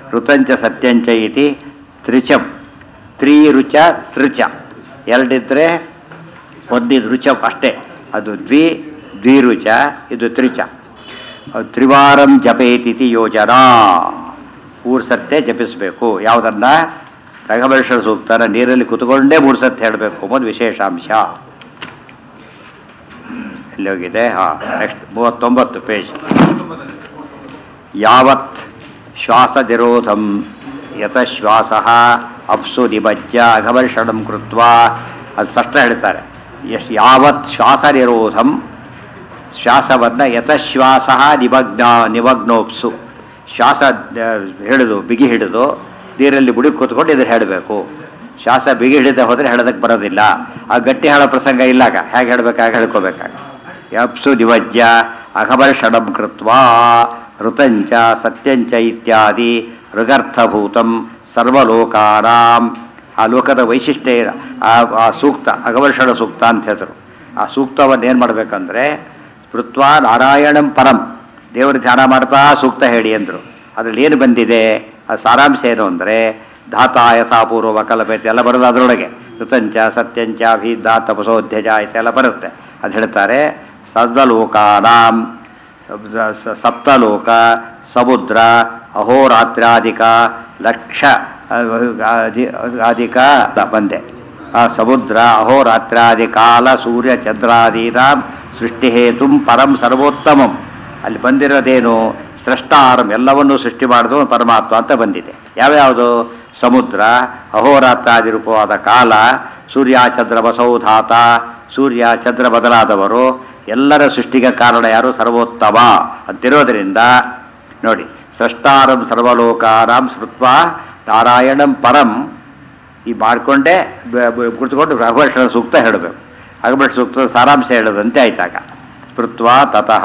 ಋತಂಚ ಸತ್ಯಂಚ ಇತಿ ತ್ರಿಚಂ ತ್ರೀ ರುಚ ತ್ರಿಚ ಎರಡಿದ್ರೆ ಒಂದಿದ್ ರುಚ ಅಷ್ಟೇ ಅದು ದ್ವಿ ದ್ವಿರುಚ ಇದು ತ್ರಿಚ ಅದು ತ್ರಿವಾರಂ ಜಪೇತಿಥಿ ಯೋಜನಾ ಮೂರು ಸತ್ತೆ ಜಪಿಸಬೇಕು ಯಾವುದನ್ನ ರಘುವಂಶ ಸೂಕ್ತನ ನೀರಲ್ಲಿ ಕುತ್ಕೊಂಡೇ ಮೂರು ಸತ್ತೆ ಹೇಳಬೇಕು ಅನ್ನೋದು ವಿಶೇಷಾಂಶ ಎಲ್ಲಿ ಹೋಗಿದೆ ಹಾಂ ನೆಕ್ಸ್ಟ್ ಮೂವತ್ತೊಂಬತ್ತು ಪೇಜ್ ಯಾವತ್ ಶ್ವಾಸನಿರೋಧಂ ಯತ ಶ್ವಾಸ ಅಪ್ಸು ನಿಮಜ್ಜ ಅಘಮರ್ಷಣಂ ಕೃತ್ವ ಅದು ಸ್ಪಷ್ಟ ಹೇಳ್ತಾರೆ ಎಷ್ಟು ಯಾವತ್ ಶ್ವಾಸ ನಿರೋಧಂ ಶ್ವಾಸವನ್ನು ಯತಶ್ವಾಸ ನಿಮಗ್ನ ನಿಮಗ್ನೋಪ್ಸು ಶ್ವಾಸ ಆ, ಹಿಡಿದು ಬಿಗಿ ಹಿಡಿದು ನೀರಲ್ಲಿ ಬುಡಿ ಕೂತ್ಕೊಂಡು ಇದನ್ನು ಹೇಳಬೇಕು ಶ್ವಾಸ ಬಿಗಿ ಹಿಡಿದ ಹೋದರೆ ಹೇಳೋದಕ್ಕೆ ಬರೋದಿಲ್ಲ ಆ ಗಟ್ಟಿ ಹೇಳೋ ಪ್ರಸಂಗ ಇಲ್ಲಾಗ ಹೇಗೆ ಹೇಳ್ಬೇಕಾಗ ಹೇಳ್ಕೋಬೇಕಾಗ ಯಪ್ಸು ನಿಮಜ್ಜ ಅಘಮರ್ಷಣಂ ಕೃತ್ವ ಋತಂಚ ಸತ್ಯಂಚ ಇತ್ಯಾದಿ ಋಗರ್ಥಭೂತಂ ಸರ್ವಲೋಕಾನಾಂ ಆ ಲೋಕದ ವೈಶಿಷ್ಟ್ಯ ಏನು? ಆ ಆ ಸೂಕ್ತ ಅಗವರ್ಷಣ ಸೂಕ್ತ ಅಂತ ಹೇಳಿದ್ರು ಆ ಸೂಕ್ತವನ್ನು ಏನು ಮಾಡಬೇಕಂದ್ರೆ ಕೃತ್ವ ನಾರಾಯಣಂ ಪರಂ ದೇವರ ಧ್ಯಾನ ಮಾಡ್ತಾ ಸೂಕ್ತ ಹೇಳಿ ಅಂದರು ಅದರಲ್ಲಿ ಏನು ಬಂದಿದೆ ಆ ಸಾರಾಂಶ ಏನು ಅಂದರೆ ಧಾತ ಯಥಾಪೂರ್ವ ವಕಲಪೇತೆ ಎಲ್ಲ ಬರೋದು ಅದರೊಳಗೆ ಋತಂಚ ಸತ್ಯಂಚ ಭೀದ ತಪಸೋಧ್ಯಜ ಇದೆಲ್ಲ ಬರುತ್ತೆ ಅದು ಹೇಳ್ತಾರೆ ಸರ್ವಲೋಕಾನಾಂ ಸಪ್ತ- ಸ- ಸಪ್ತಲೋಕ ಸಮುದ್ರ ಅಹೋರಾತ್ರಾಧಿಕ ಲಕ್ಷ ಅಧಿ- ಅಧಿಕ ದ- ಬಂದೆ ಆ ಸಮುದ್ರ ಅಹೋರಾತ್ರಾದಿ ಕಾಲ ಸೂರ್ಯ ಚಂದ್ರಾದೀನಾಂ ಸೃಷ್ಟಿ ಹೇತುಂ ಪರಂ ಸರ್ವೋತ್ತಮಂ ಅಲ್ಲಿ ಬಂದಿರೋದೇನು ಸೃಷ್ಟಾರಂ ಎಲ್ಲವನ್ನೂ ಸೃಷ್ಟಿ ಮಾಡಿದು ಪರಮಾತ್ಮ ಅಂತ ಬಂದಿದೆ ಯಾವ್ಯಾವುದು ಸಮುದ್ರ ಅಹೋರಾತ್ರಾದಿ ರೂಪವಾದ ಕಾಲ ಸೂರ್ಯ ಚಂದ್ರ ಬಸೌಧಾತ ಸೂರ್ಯ ಚಂದ್ರ ಬದಲಾದವರು ಎಲ್ಲರ ಸೃಷ್ಟಿಗೆ ಕಾರಣ ಯಾರು ಸರ್ವೋತ್ತಮ ಅಂತಿರೋದ್ರಿಂದ ನೋಡಿ ಸೃಷ್ಟಾರಂ ಸರ್ವಲೋಕಾರಾಂ ಸ್ಮೃತ್ವ ನಾರಾಯಣಂ ಪರಂ ಈ ಮಾಡಿಕೊಂಡೇ ಕುಳಿತುಕೊಂಡು ರಘುವರ್ಷಣ ಸೂಕ್ತ ಹೇಳಬೇಕು ರಘುವರ್ಷ ಸೂಕ್ತದ ಸಾರಾಂಶ ಹೇಳೋದಂತೆ ಆಯ್ತಾಗ ಸ್ಮೃತ್ವ ತತಃ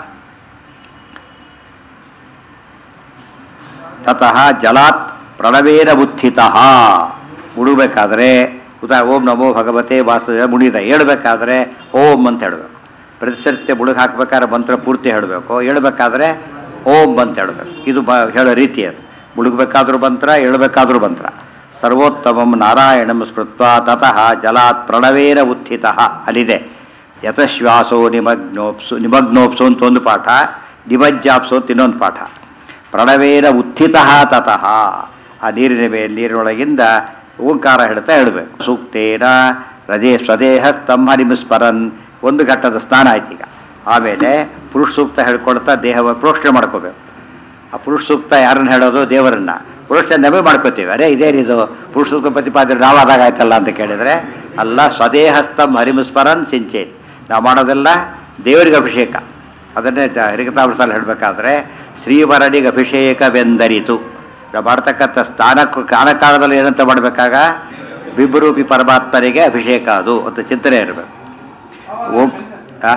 ತತಃ ಜಲಾತ್ ಪ್ರಣವೇನ ಬುದ್ಧಿತಃ ಮುಡುಬೇಕಾದ್ರೆ ಉದಾ ಓಂ ನಮೋ ಭಗವತೆ ವಾಸುದೇವ ಮುಡಿದ ಹೇಳ್ಬೇಕಾದ್ರೆ ಓಂ ಅಂತ ಹೇಳಬೇಕು ಪ್ರತಿಸರ್ತಿ ಬುಡಕ್ ಹಾಕ್ಬೇಕಾದ್ರೆ ಮಂತ್ರ ಪೂರ್ತಿ ಹೇಳಬೇಕು ಹೇಳ್ಬೇಕಾದ್ರೆ ಓಂ ಅಂತ ಹೇಳಬೇಕು ಇದು ಬ ಹೇಳೋ ರೀತಿ ಅದು ಮುಳುಗಬೇಕಾದ್ರೂ ಮಂತ್ರ ಹೇಳ್ಬೇಕಾದ್ರೂ ಮಂತ್ರ ಸರ್ವೋತ್ತಮಂ ನಾರಾಯಣಂ ಸ್ಮೃತ್ವ ತತಃ ಜಲಾತ್ ಪ್ರಣವೇನ ಉತ್ಥಿತಃ ಅಲ್ಲಿದೆ ಯತಶ್ವಾಸೋ ನಿಮಗ್ನೋಪ್ಸು ನಿಮಗ್ನೋಪ್ಸು ಅಂತ ಒಂದು ಪಾಠ ನಿಮಜ್ಜಾಪ್ಸು ಅಂತ ಇನ್ನೊಂದು ಪಾಠ ಪ್ರಣವೇನ ಉತ್ಥಿತಃ ತತಃ ಆ ನೀರಿನ ಮೇಲೆ ನೀರಿನೊಳಗಿಂದ ಓಂಕಾರ ಹೇಳ್ತಾ ಹೇಳಬೇಕು ಸೂಕ್ತೇನ ರಜೆ ಸ್ವದೇಹ ಸ್ತಂಭ ನಿಮಿಸ್ಮರನ್ ಒಂದು ಘಟ್ಟದ ಸ್ನಾನ ಆಯ್ತು ಈಗ ಆಮೇಲೆ ಪುರುಷ ಸೂಕ್ತ ಹೇಳ್ಕೊಳ್ತಾ ದೇಹ ಪ್ರೋಕ್ಷಣೆ ಮಾಡ್ಕೋಬೇಕು ಆ ಪುರುಷ ಸೂಕ್ತ ಯಾರನ್ನ ಹೇಳೋದು ದೇವರನ್ನ ಪುರುಷ ನಮೇ ಮಾಡ್ಕೋತೀವಿ ಅರೆ ಇದೇನಿದು ಪುರುಷ ಸೂಕ್ತ ಪ್ರತಿಪಾದನೆ ನಾವಾದಾಗ ಆಯ್ತಲ್ಲ ಅಂತ ಕೇಳಿದ್ರೆ ಅಲ್ಲ ಸ್ವದೇಹಸ್ತಂ ಹರಿಮಸ್ಮರನ್ ಸಿಂಚೇತ್ ನಾವು ಮಾಡೋದೆಲ್ಲ ದೇವರಿಗೆ ಅಭಿಷೇಕ ಅದನ್ನೇ ಹರಿಕತಾಮೃತಲ್ಲಿ ಹೇಳಬೇಕಾದ್ರೆ ಶ್ರೀವರನಿಗೆ ಅಭಿಷೇಕವೆಂದರಿತು ನಾವು ಮಾಡ್ತಕ್ಕಂಥ ಸ್ಥಾನ ಕಾಲಕಾಲದಲ್ಲಿ ಏನಂತ ಮಾಡಬೇಕಾಗ ಬಿಬ್ಬರೂಪಿ ಪರಮಾತ್ಮನಿಗೆ ಅಭಿಷೇಕ ಅದು ಅಂತ ಚಿಂತನೆ ಇರಬೇಕು ಓಂ ಆ?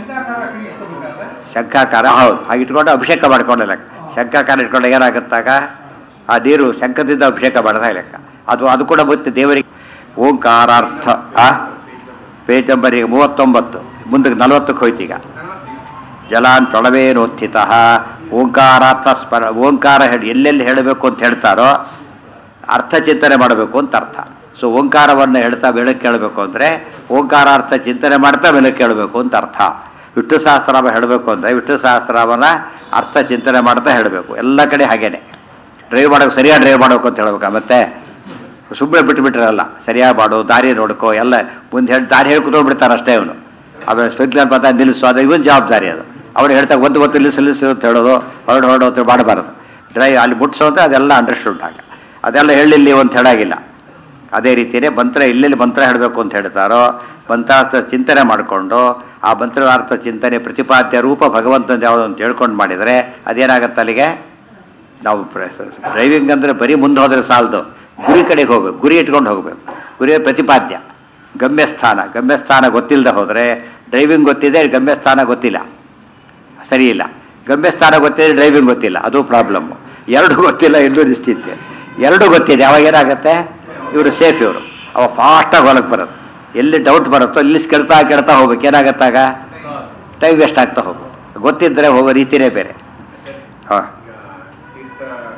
ಶಂಖಾಕಾರ ಹೌದು ಹಾಗೆ ಇಟ್ಕೊಂಡು ಅಭಿಷೇಕ ಮಾಡ್ಕೊಂಡೆ ಲೆಕ್ಕ ಶಂಖಾಕಾರ ಇಟ್ಕೊಂಡು ಏನಾಗುತ್ತಾಗ ಆ ನೀರು ಶಂಖದಿಂದ ಅಭಿಷೇಕ ಮಾಡ್ತಾ ಲೆಕ್ಕ ಅದು ಅದು ಕೂಡ ಮತ್ತೆ ದೇವರಿಗೆ ಓಂಕಾರಾರ್ಥ ಆ ಪೇಜ್ ನಂಬರ್ ಈಗ ಮೂವತ್ತೊಂಬತ್ತು ಮುಂದಕ್ಕೆ ನಲವತ್ತಕ್ಕೆ ಹೋಯ್ತು ಈಗ ಜಲಾನ್ ಪ್ರಳವೇನೋತ್ಥಿತ ಓಂಕಾರಾರ್ಥ ಸ್ಮರ ಓಂಕಾರ ಹೇಳಿ ಎಲ್ಲೆಲ್ಲಿ ಹೇಳಬೇಕು ಅಂತ ಹೇಳ್ತಾರೋ ಅರ್ಥ ಚಿಂತನೆ ಮಾಡಬೇಕು ಅಂತ ಅರ್ಥ ಸೊ ಓಂಕಾರವನ್ನು ಹೇಳ್ತಾ ಬೆಳಕ್ಕೆ ಕೇಳಬೇಕು ಅಂದರೆ ಓಂಕಾರಾರ್ಥ ಚಿಂತನೆ ಮಾಡ್ತಾ ಬೆಳಕ್ಕೆ ಕೇಳಬೇಕು ಅಂತ ಅರ್ಥ ವಿಷ್ಣು ಸಹಸ್ರನಾಮ ಹೇಳಬೇಕು ಅಂದರೆ ವಿಷ್ಣು ಸಹಸ್ರನಾಮನ ಅರ್ಥ ಚಿಂತನೆ ಮಾಡ್ತಾ ಹೇಳಬೇಕು ಎಲ್ಲ ಕಡೆ ಹಾಗೇನೆ ಡ್ರೈವ್ ಮಾಡೋಕೆ ಸರಿಯಾಗಿ ಡ್ರೈವ್ ಮಾಡಬೇಕು ಅಂತ ಹೇಳ್ಬೇಕಾ ಮತ್ತೆ ಸುಮ್ಮನೆ ಬಿಟ್ಟು ಬಿಟ್ಟಿರಲ್ಲ ಸರಿಯಾಗಿ ಮಾಡು ದಾರಿ ನೋಡ್ಕೋ ಎಲ್ಲ ಮುಂದೆ ಹೇಳಿ ದಾರಿ ಹೇಳಿ ಕೂತ್ಕೊಂಡ್ಬಿಡ್ತಾರೆ ಅಷ್ಟೇ ಅವನು ಆಮೇಲೆ ಸ್ವಿಟ್ಲರ್ ಪದ ನಿಲ್ಲಿಸು ಅದು ಇವನ್ ಜವಾಬ್ದಾರಿ ಅದು ಅವ್ರು ಹೇಳ್ತಾ ಒಂದು ಹೊತ್ತು ನಿಲ್ಲಿಸು ನಿಲ್ಲಿಸು ಅಂತ ಹೇಳೋದು ಹೊರಡು ಹೊರಡು ಅಂತ ಮಾಡಬಾರದು ಡ್ರೈವ್ ಅಲ್ಲಿ ಮುಟ್ಸೋ ಅಂತ ಅದೆಲ್ಲ ಅಂಡರ್ಸ್ಟುಂಡ್ ಆಗ ಅದೆಲ್ಲ ಹೇಳಿಲ್ಲಿ ಅಂತ ಹೇಳಾಗಿಲ್ಲ ಅದೇ ರೀತಿಯೇ ಮಂತ್ರ ಎಲ್ಲೆಲ್ಲಿ ಮಂತ್ರ ಹೇಳಬೇಕು ಅಂತ ಹೇಳ್ತಾರೋ ಮಂತ್ರಾರ್ಥ ಚಿಂತನೆ ಮಾಡಿಕೊಂಡು ಆ ಮಂತ್ರಾರ್ಥ ಚಿಂತನೆ ಪ್ರತಿಪಾದ್ಯ ರೂಪ ಭಗವಂತನ ಯಾವುದು ಅಂತ ಹೇಳ್ಕೊಂಡು ಮಾಡಿದರೆ ಅದೇನಾಗತ್ತೆ ಅಲ್ಲಿಗೆ ನಾವು ಡ್ರೈವಿಂಗ್ ಅಂದರೆ ಬರೀ ಮುಂದೆ ಹೋದರೆ ಸಾಲದು ಗುರಿ ಕಡೆಗೆ ಹೋಗ್ಬೇಕು ಗುರಿ ಇಟ್ಕೊಂಡು ಹೋಗಬೇಕು ಗುರಿ ಪ್ರತಿಪಾದ್ಯ ಗಮ್ಯಸ್ಥಾನ ಗಮ್ಯಸ್ಥಾನ ಗೊತ್ತಿಲ್ಲದೆ ಹೋದರೆ ಡ್ರೈವಿಂಗ್ ಗೊತ್ತಿದೆ ಗಮ್ಯಸ್ಥಾನ ಗೊತ್ತಿಲ್ಲ ಸರಿ ಇಲ್ಲ ಗಮ್ಯಸ್ಥಾನ ಗೊತ್ತಿದೆ ಡ್ರೈವಿಂಗ್ ಗೊತ್ತಿಲ್ಲ ಅದು ಪ್ರಾಬ್ಲಮ್ಮು ಎರಡು ಗೊತ್ತಿಲ್ಲ ಎಲ್ಲೂ ನಿಶ್ಚಿತ್ತೆ ಎರಡು ಗೊತ್ತಿದೆ ಅವಾಗ ಏನಾಗುತ್ತೆ ಇವರು ಸೇಫ್ ಇವರು ಅವ ಫಾಸ್ಟಾಗಿ ಹೊಲಕ್ಕೆ ಬರೋದು ಎಲ್ಲಿ ಡೌಟ್ ಬರುತ್ತೋ ಇಲ್ಲಿ ಕೆಡ್ತಾ ಕೆಡ್ತಾ ಹೋಗ್ಬೇಕು ಏನಾಗತ್ತಾಗ ಟೈಮ್ ವೇಸ್ಟ್ ಆಗ್ತಾ ಹೋಗ್ಬೇಕು ಗೊತ್ತಿದ್ದರೆ ಹೋಗೋ ರೀತಿನೇ ಬೇರೆ ಹಾಂ ಈಗ ತೀರ್ಥ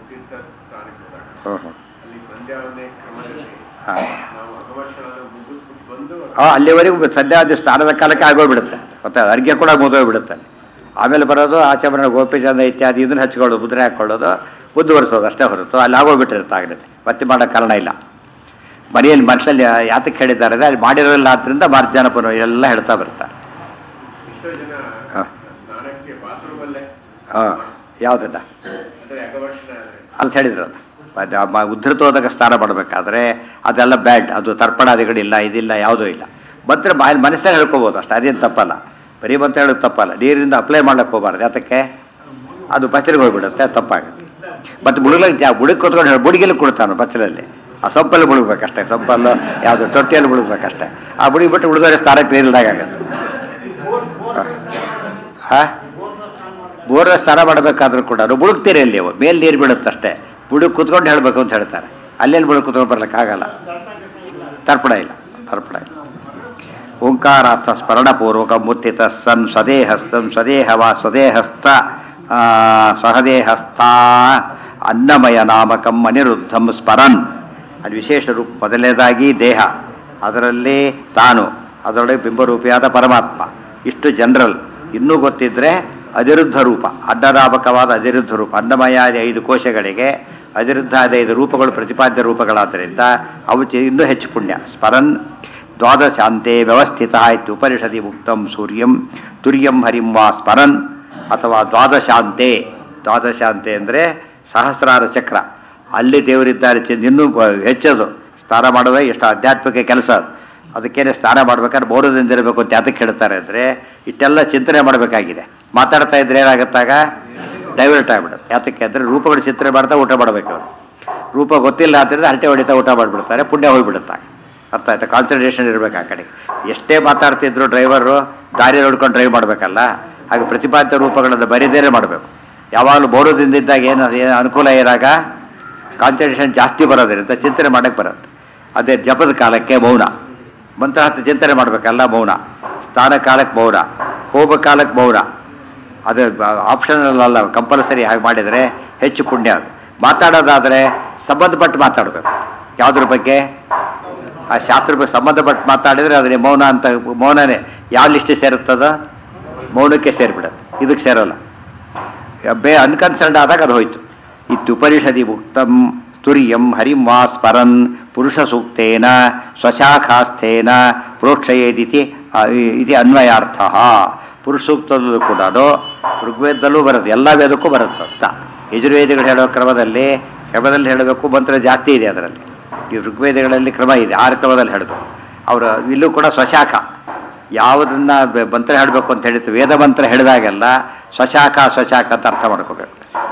ತೀರ್ಥ ಸ್ಥಾನಕ್ಕೆ ಹೋದಾಗ ಹ್ಞೂ ಹ್ಞೂ ಅಲ್ಲಿ ಸಂಧ್ಯಾವಂದನೆ ಕ್ರಮದಲ್ಲಿ ಹಾಂ ನಾವು ಅಗವರ್ಷಗಳನ್ನು ಮುಗಿಸ್ಬಿಟ್ಟು ಬಂದು ಆ, ಅಲ್ಲಿವರೆಗೂ ಸದ್ಯ ಅದು ಸ್ನಾನದ ಕಾಲಕ್ಕೆ ಆಗೋಗ್ಬಿಡುತ್ತೆ ಮತ್ತೆ ಅರ್ಘ್ಯ ಕೂಡ ಮುಗಿದೋಗ್ಬಿಡುತ್ತೆ ಅಲ್ಲಿ ಆಮೇಲೆ ಬರೋದು ಆಚಮನ ಗೋಪಿಚಂದ ಇತ್ಯಾದಿ ಇದನ್ನ ಹಚ್ಕೊಳ್ಳೋದು ಮುದ್ರೆ ಹಾಕ್ಕೊಳ್ಳೋದು ಮುಂದುವರಿಸೋದು ಅಷ್ಟೇ ಹೊರತು ಅಲ್ಲಿ ಆಗೋಗ್ಬಿಟ್ಟಿರುತ್ತೆ ಆಗಲೇ ಮತ್ತೆ ಮಾಡೋ ಕಾರಣ ಇಲ್ಲ ಮನೆಯಲ್ಲಿ ಮನಸ್ಸಲ್ಲಿ ಯಾತಕ್ಕೆ ಹೇಳಿದ್ದಾರೆ ಅಂದ್ರೆ ಅಲ್ಲಿ ಮಾಡಿರೋಲ್ಲ ಆದ್ರಿಂದ ಮಾರ್ಜನ ಪುನಃ ಎಲ್ಲ ಹೇಳ್ತಾ ಬರ್ತಾರೆ ಎಷ್ಟೋ ಜನ ಹಾ. ಸ್ನಾನಕ್ಕೆ ಬಾತ್ರೂಮ್ ಅಲ್ಲೇ ಹಾಂ ಯಾವುದನ್ನ ಅಂದ್ರೆ ಅಗವರ್ಷಣ ಅಂತ ಹೇಳಿದ್ರಲ್ಲ ಅದು ಆ ಮ- ಉದ್ಧತೋದಕ ಸ್ನಾನ ಮಾಡಬೇಕಾದ್ರೆ ಅದೆಲ್ಲ ಬ್ಯಾಡ್ ಅದು ತರ್ಪಣಾದಿಗಳಿಲ್ಲ ಇದಿಲ್ಲ ಯಾವುದೂ ಇಲ್ಲ ಬಂದರೆ ಬಾಯಲ್ಲಿ ಮನಸ್ಸಲ್ಲಿ ಹೇಳ್ಕೊಬೋದು ಅಷ್ಟೇ ಅದೇನು ತಪ್ಪಲ್ಲ ಬರೀ ಬಂತ ಹೇಳೋದು ತಪ್ಪಲ್ಲ ನೀರಿಂದ ಅಪ್ಲೈ ಮಾಡ್ಲಿಕ್ಕೆ ಹೋಗ್ಬಾರ್ದು ಯಾತಕ್ಕೆ ಅದು ಬಚ್ಚಲಿಗೆ ಹೋಗ್ಬಿಡುತ್ತೆ ತಪ್ಪಾಗುತ್ತೆ ಮತ್ತು ಬುಡಗ್ಲಿಗೆ ಜಾ ಬುಡಕ್ಕೆ ಕೊತ್ಕೊಂಡು ಹೇಳಿ ಬುಡಿಗೆಲ್ಲ ಕೊಡ್ತಾನೆ ಬಚ್ಚಲಲ್ಲಿ ಆ ಸೊಪ್ಪಲ್ಲಿ ಮುಳುಗ್ಬೇಕಷ್ಟೇ ಸೊಪ್ಪಲ್ಲೂ ಯಾವುದು ತೊಟ್ಟಿಯಲ್ಲಿ ಮುಳುಗ್ಬೇಕಷ್ಟೇ ಆ ಬುಡಿಗೆ ಬಿಟ್ಟು ಉಳಿದವರೆ ಸ್ಥಾನಕ್ಕೆ ನೀರಿಲ್ದಾಗ ಆಗುತ್ತೆ ಹಾಂ ಬೋರ್ನ ಸ್ನಾನ ಮಾಡಬೇಕಾದ್ರೂ ಕೂಡ ಬುಡುಕ್ತೀರಿ ಅಲ್ಲಿ ಅವು ಮೇಲೆ ನೀರು ಬೀಳುತ್ತೆ ಅಷ್ಟೇ ಬುಡಕ್ ಕುತ್ಕೊಂಡು ಹೇಳಬೇಕು ಅಂತ ಹೇಳ್ತಾರೆ ಅಲ್ಲೆಲ್ಲಿ ಬುಡಕ್ ಕುತ್ಕೊಂಡು ಬರ್ಲಿಕ್ಕಾಗಲ್ಲ ತರ್ಪಣ ಇಲ್ಲ ತರ್ಪಣ ಇಲ್ಲ ಓಂಕಾರಾರ್ಥ ಸ್ಮರಣಪೂರ್ವಕ ಮುತ್ತಿತ ಸನ್ ಸ್ವದೇಹಸ್ತಂ ಸ್ವದೇಹವ ಸ್ವದೇಹಸ್ಥ ಆ, ಸಹದೇಹಸ್ಥ ಅನ್ನಮಯ ನಾಮಕಂ ಅನಿರುದ್ಧಂ ಸ್ಮರನ್ ಅದು ವಿಶೇಷ ರೂಪ ಮೊದಲನೇದಾಗಿ ದೇಹ ಅದರಲ್ಲಿ ತಾನು ಅದರೊಳಗೆ ಬಿಂಬರೂಪಿಯಾದ ಪರಮಾತ್ಮ ಇಷ್ಟು ಜನರಲ್ ಇನ್ನೂ ಗೊತ್ತಿದ್ರೆ ಅನಿರುದ್ಧ ರೂಪ ಅಡ್ಡನಾಮಕವಾದ ಅನಿರುದ್ಧ ರೂಪ ಅನ್ನಮಯಾದ ಐದು ಕೋಶಗಳಿಗೆ ಅನಿರುದ್ಧಾದ ಐದು ರೂಪಗಳು ಪ್ರತಿಪಾದ್ಯ ರೂಪಗಳಾದ್ದರಿಂದ ಅವು ಚೆ- ಇನ್ನೂ ಹೆಚ್ಚು ಪುಣ್ಯ ಸ್ಮರನ್ ದ್ವಾದಶಾಂತೆ ವ್ಯವಸ್ಥಿತ ಇತ್ತು ಉಪನಿಷದಿ ಮುಕ್ತಂ ಸೂರ್ಯಂ ತುರ್ಯಂ ಹರಿಂ ವಾ ಸ್ಮರನ್ ಅಥವಾ ದ್ವಾದಶಾಂತೆ ದ್ವಾದಶಾಂತೆ ಅಂದರೆ ಸಹಸ್ರಾರ ಚಕ್ರ ಅಲ್ಲಿ ದೇವರಿದ್ದಾರೆ ಚಿ- ಇನ್ನೂ ಬ- ಹೆಚ್ಚದು ಸ್ನಾನ ಮಾಡೋದೇ ಎಷ್ಟು ಆಧ್ಯಾತ್ಮಿಕ ಕೆಲಸ ಅದು ಅದಕ್ಕೇನೆ ಸ್ನಾನ ಮಾಡ್ಬೇಕಾದ್ರೆ ಮೌನದಿಂದ ಇರಬೇಕು ಅಂತ ಯಾತಕ್ಕೆ ಹೇಳ್ತಾರೆ ಅಂದರೆ ಇಷ್ಟೆಲ್ಲ ಚಿಂತನೆ ಮಾಡಬೇಕಾಗಿದೆ ಮಾತಾಡ್ತಾ ಇದ್ರೆ ಏನಾಗುತ್ತಾಗ ಡೈವರ್ಟ್ ಆಗ್ಬಿಡುತ್ತೆ ಯಾತಕ್ಕೆ ಅಂದರೆ ರೂಪಗಳು ಚಿಂತನೆ ಮಾಡ್ತಾ ಊಟ ಮಾಡಬೇಕು ಅವರು ರೂಪ ಗೊತ್ತಿಲ್ಲ ಅಂತಂದ್ರೆ ಹರಟೆ ಹೊಡಿತಾ ಊಟ ಮಾಡಿಬಿಡ್ತಾರೆ ಪುಣ್ಯ ಹೋಗ್ಬಿಡುತ್ತೆ ಅರ್ಥ ಆಯ್ತಾ ಕಾನ್ಸಂಟ್ರೇಷನ್ ಇರಬೇಕು ಆ ಕಡೆ ಎಷ್ಟೇ ಮಾತಾಡ್ತಿದ್ರು ಡ್ರೈವರು ದಾರಿ ನೋಡ್ಕೊಂಡು ಡ್ರೈವ್ ಮಾಡಬೇಕಲ್ಲ ಹಾಗೆ ಪ್ರತಿಪಾದ್ಯ ರೂಪಗಳನ್ನು ಬರೀದೇನೆ ಮಾಡಬೇಕು ಯಾವಾಗಲೂ ಮೌನದಿಂದ ಇದ್ದಾಗ ಏನು ಏನು ಅನುಕೂಲ ಇರಾಗ ಕಾನ್ಸಂಟ್ರೇಷನ್ ಜಾಸ್ತಿ ಬರೋದ್ರಿಂದ ಚಿಂತನೆ ಮಾಡಕ್ಕೆ ಬರುತ್ತೆ ಅದೇ ಜಪದ ಕಾಲಕ್ಕೆ ಮೌನ ಮಂತ್ರ ಹತ್ತು ಚಿಂತನೆ ಮಾಡಬೇಕಲ್ಲ ಮೌನ ಸ್ನಾನ ಕಾಲಕ್ಕೆ ಮೌನ ಹೋಗ ಕಾಲಕ್ಕೆ ಮೌನ ಅದು ಆಪ್ಷನಲ್ ಅಲ್ಲ ಕಂಪಲ್ಸರಿ ಹಾಗೆ ಮಾಡಿದರೆ ಹೆಚ್ಚು ಪುಣ್ಯ ಅದು ಮಾತಾಡೋದಾದರೆ ಸಂಬಂಧಪಟ್ಟು ಮಾತಾಡಬೇಕು ಯಾವುದ್ರ ಬಗ್ಗೆ ಆ ಶಾಸ್ತ್ರ ಬಗ್ಗೆ ಸಂಬಂಧಪಟ್ಟು ಮಾತಾಡಿದರೆ ಅದನ್ನೇ ಮೌನ ಅಂತ ಮೌನನೇ ಯಾವ ಲಿಸ್ಟ್ ಸೇರುತ್ತದ ಮೌನಕ್ಕೆ ಸೇರಿಬಿಡುತ್ತೆ ಇದಕ್ಕೆ ಸೇರೋಲ್ಲ ಬೇ ಅನ್ಕನ್ಸರ್ನ್ಡ್ ಆದಾಗ ಅದು ಹೋಯ್ತು ಇತ್ಯುಪನಿಷದಿ ಮುಕ್ತಂ ತುರ್ಯಂ ಹರಿಂ ವಾ ಸ್ಮರನ್ ಪುರುಷ ಸೂಕ್ತೇನ ಸ್ವಶಾಖಾಸ್ಥೇನ ಪ್ರೋಕ್ಷಯೇದಿತಿ ಆ, ಇದು ಅನ್ವಯಾರ್ಥ ಪುರುಷ ಸೂಕ್ತದಲ್ಲೂ ಕೂಡ ಋಗ್ವೇದದಲ್ಲೂ ಬರುತ್ತೆ ಎಲ್ಲ ವೇದಕ್ಕೂ ಬರುತ್ತೆ ಅಂತ ಯಜುರ್ವೇದಗಳು ಹೇಳೋ ಕ್ರಮದಲ್ಲಿ ಕ್ರಮದಲ್ಲಿ ಹೇಳಬೇಕು ಮಂತ್ರ ಜಾಸ್ತಿ ಇದೆ ಅದರಲ್ಲಿ ಈ ಋಗ್ವೇದಗಳಲ್ಲಿ ಕ್ರಮ ಇದೆ ಆರು ಕ್ರಮದಲ್ಲಿ ಹೇಳಬೇಕು ಅವರು ಇಲ್ಲೂ ಕೂಡ ಸ್ವಶಾಖ ಯಾವುದನ್ನ ಬ- ಮಂತ್ರ ಹೇಳಬೇಕು ಅಂತ ಹೇಳಿತ್ತು ವೇದ ಮಂತ್ರ ಹೇಳಿದಾಗೆಲ್ಲ ಸ್ವಶಾಖ ಸ್ವಶಾಖ ಅಂತ ಅರ್ಥ ಮಾಡ್ಕೋಬೇಕು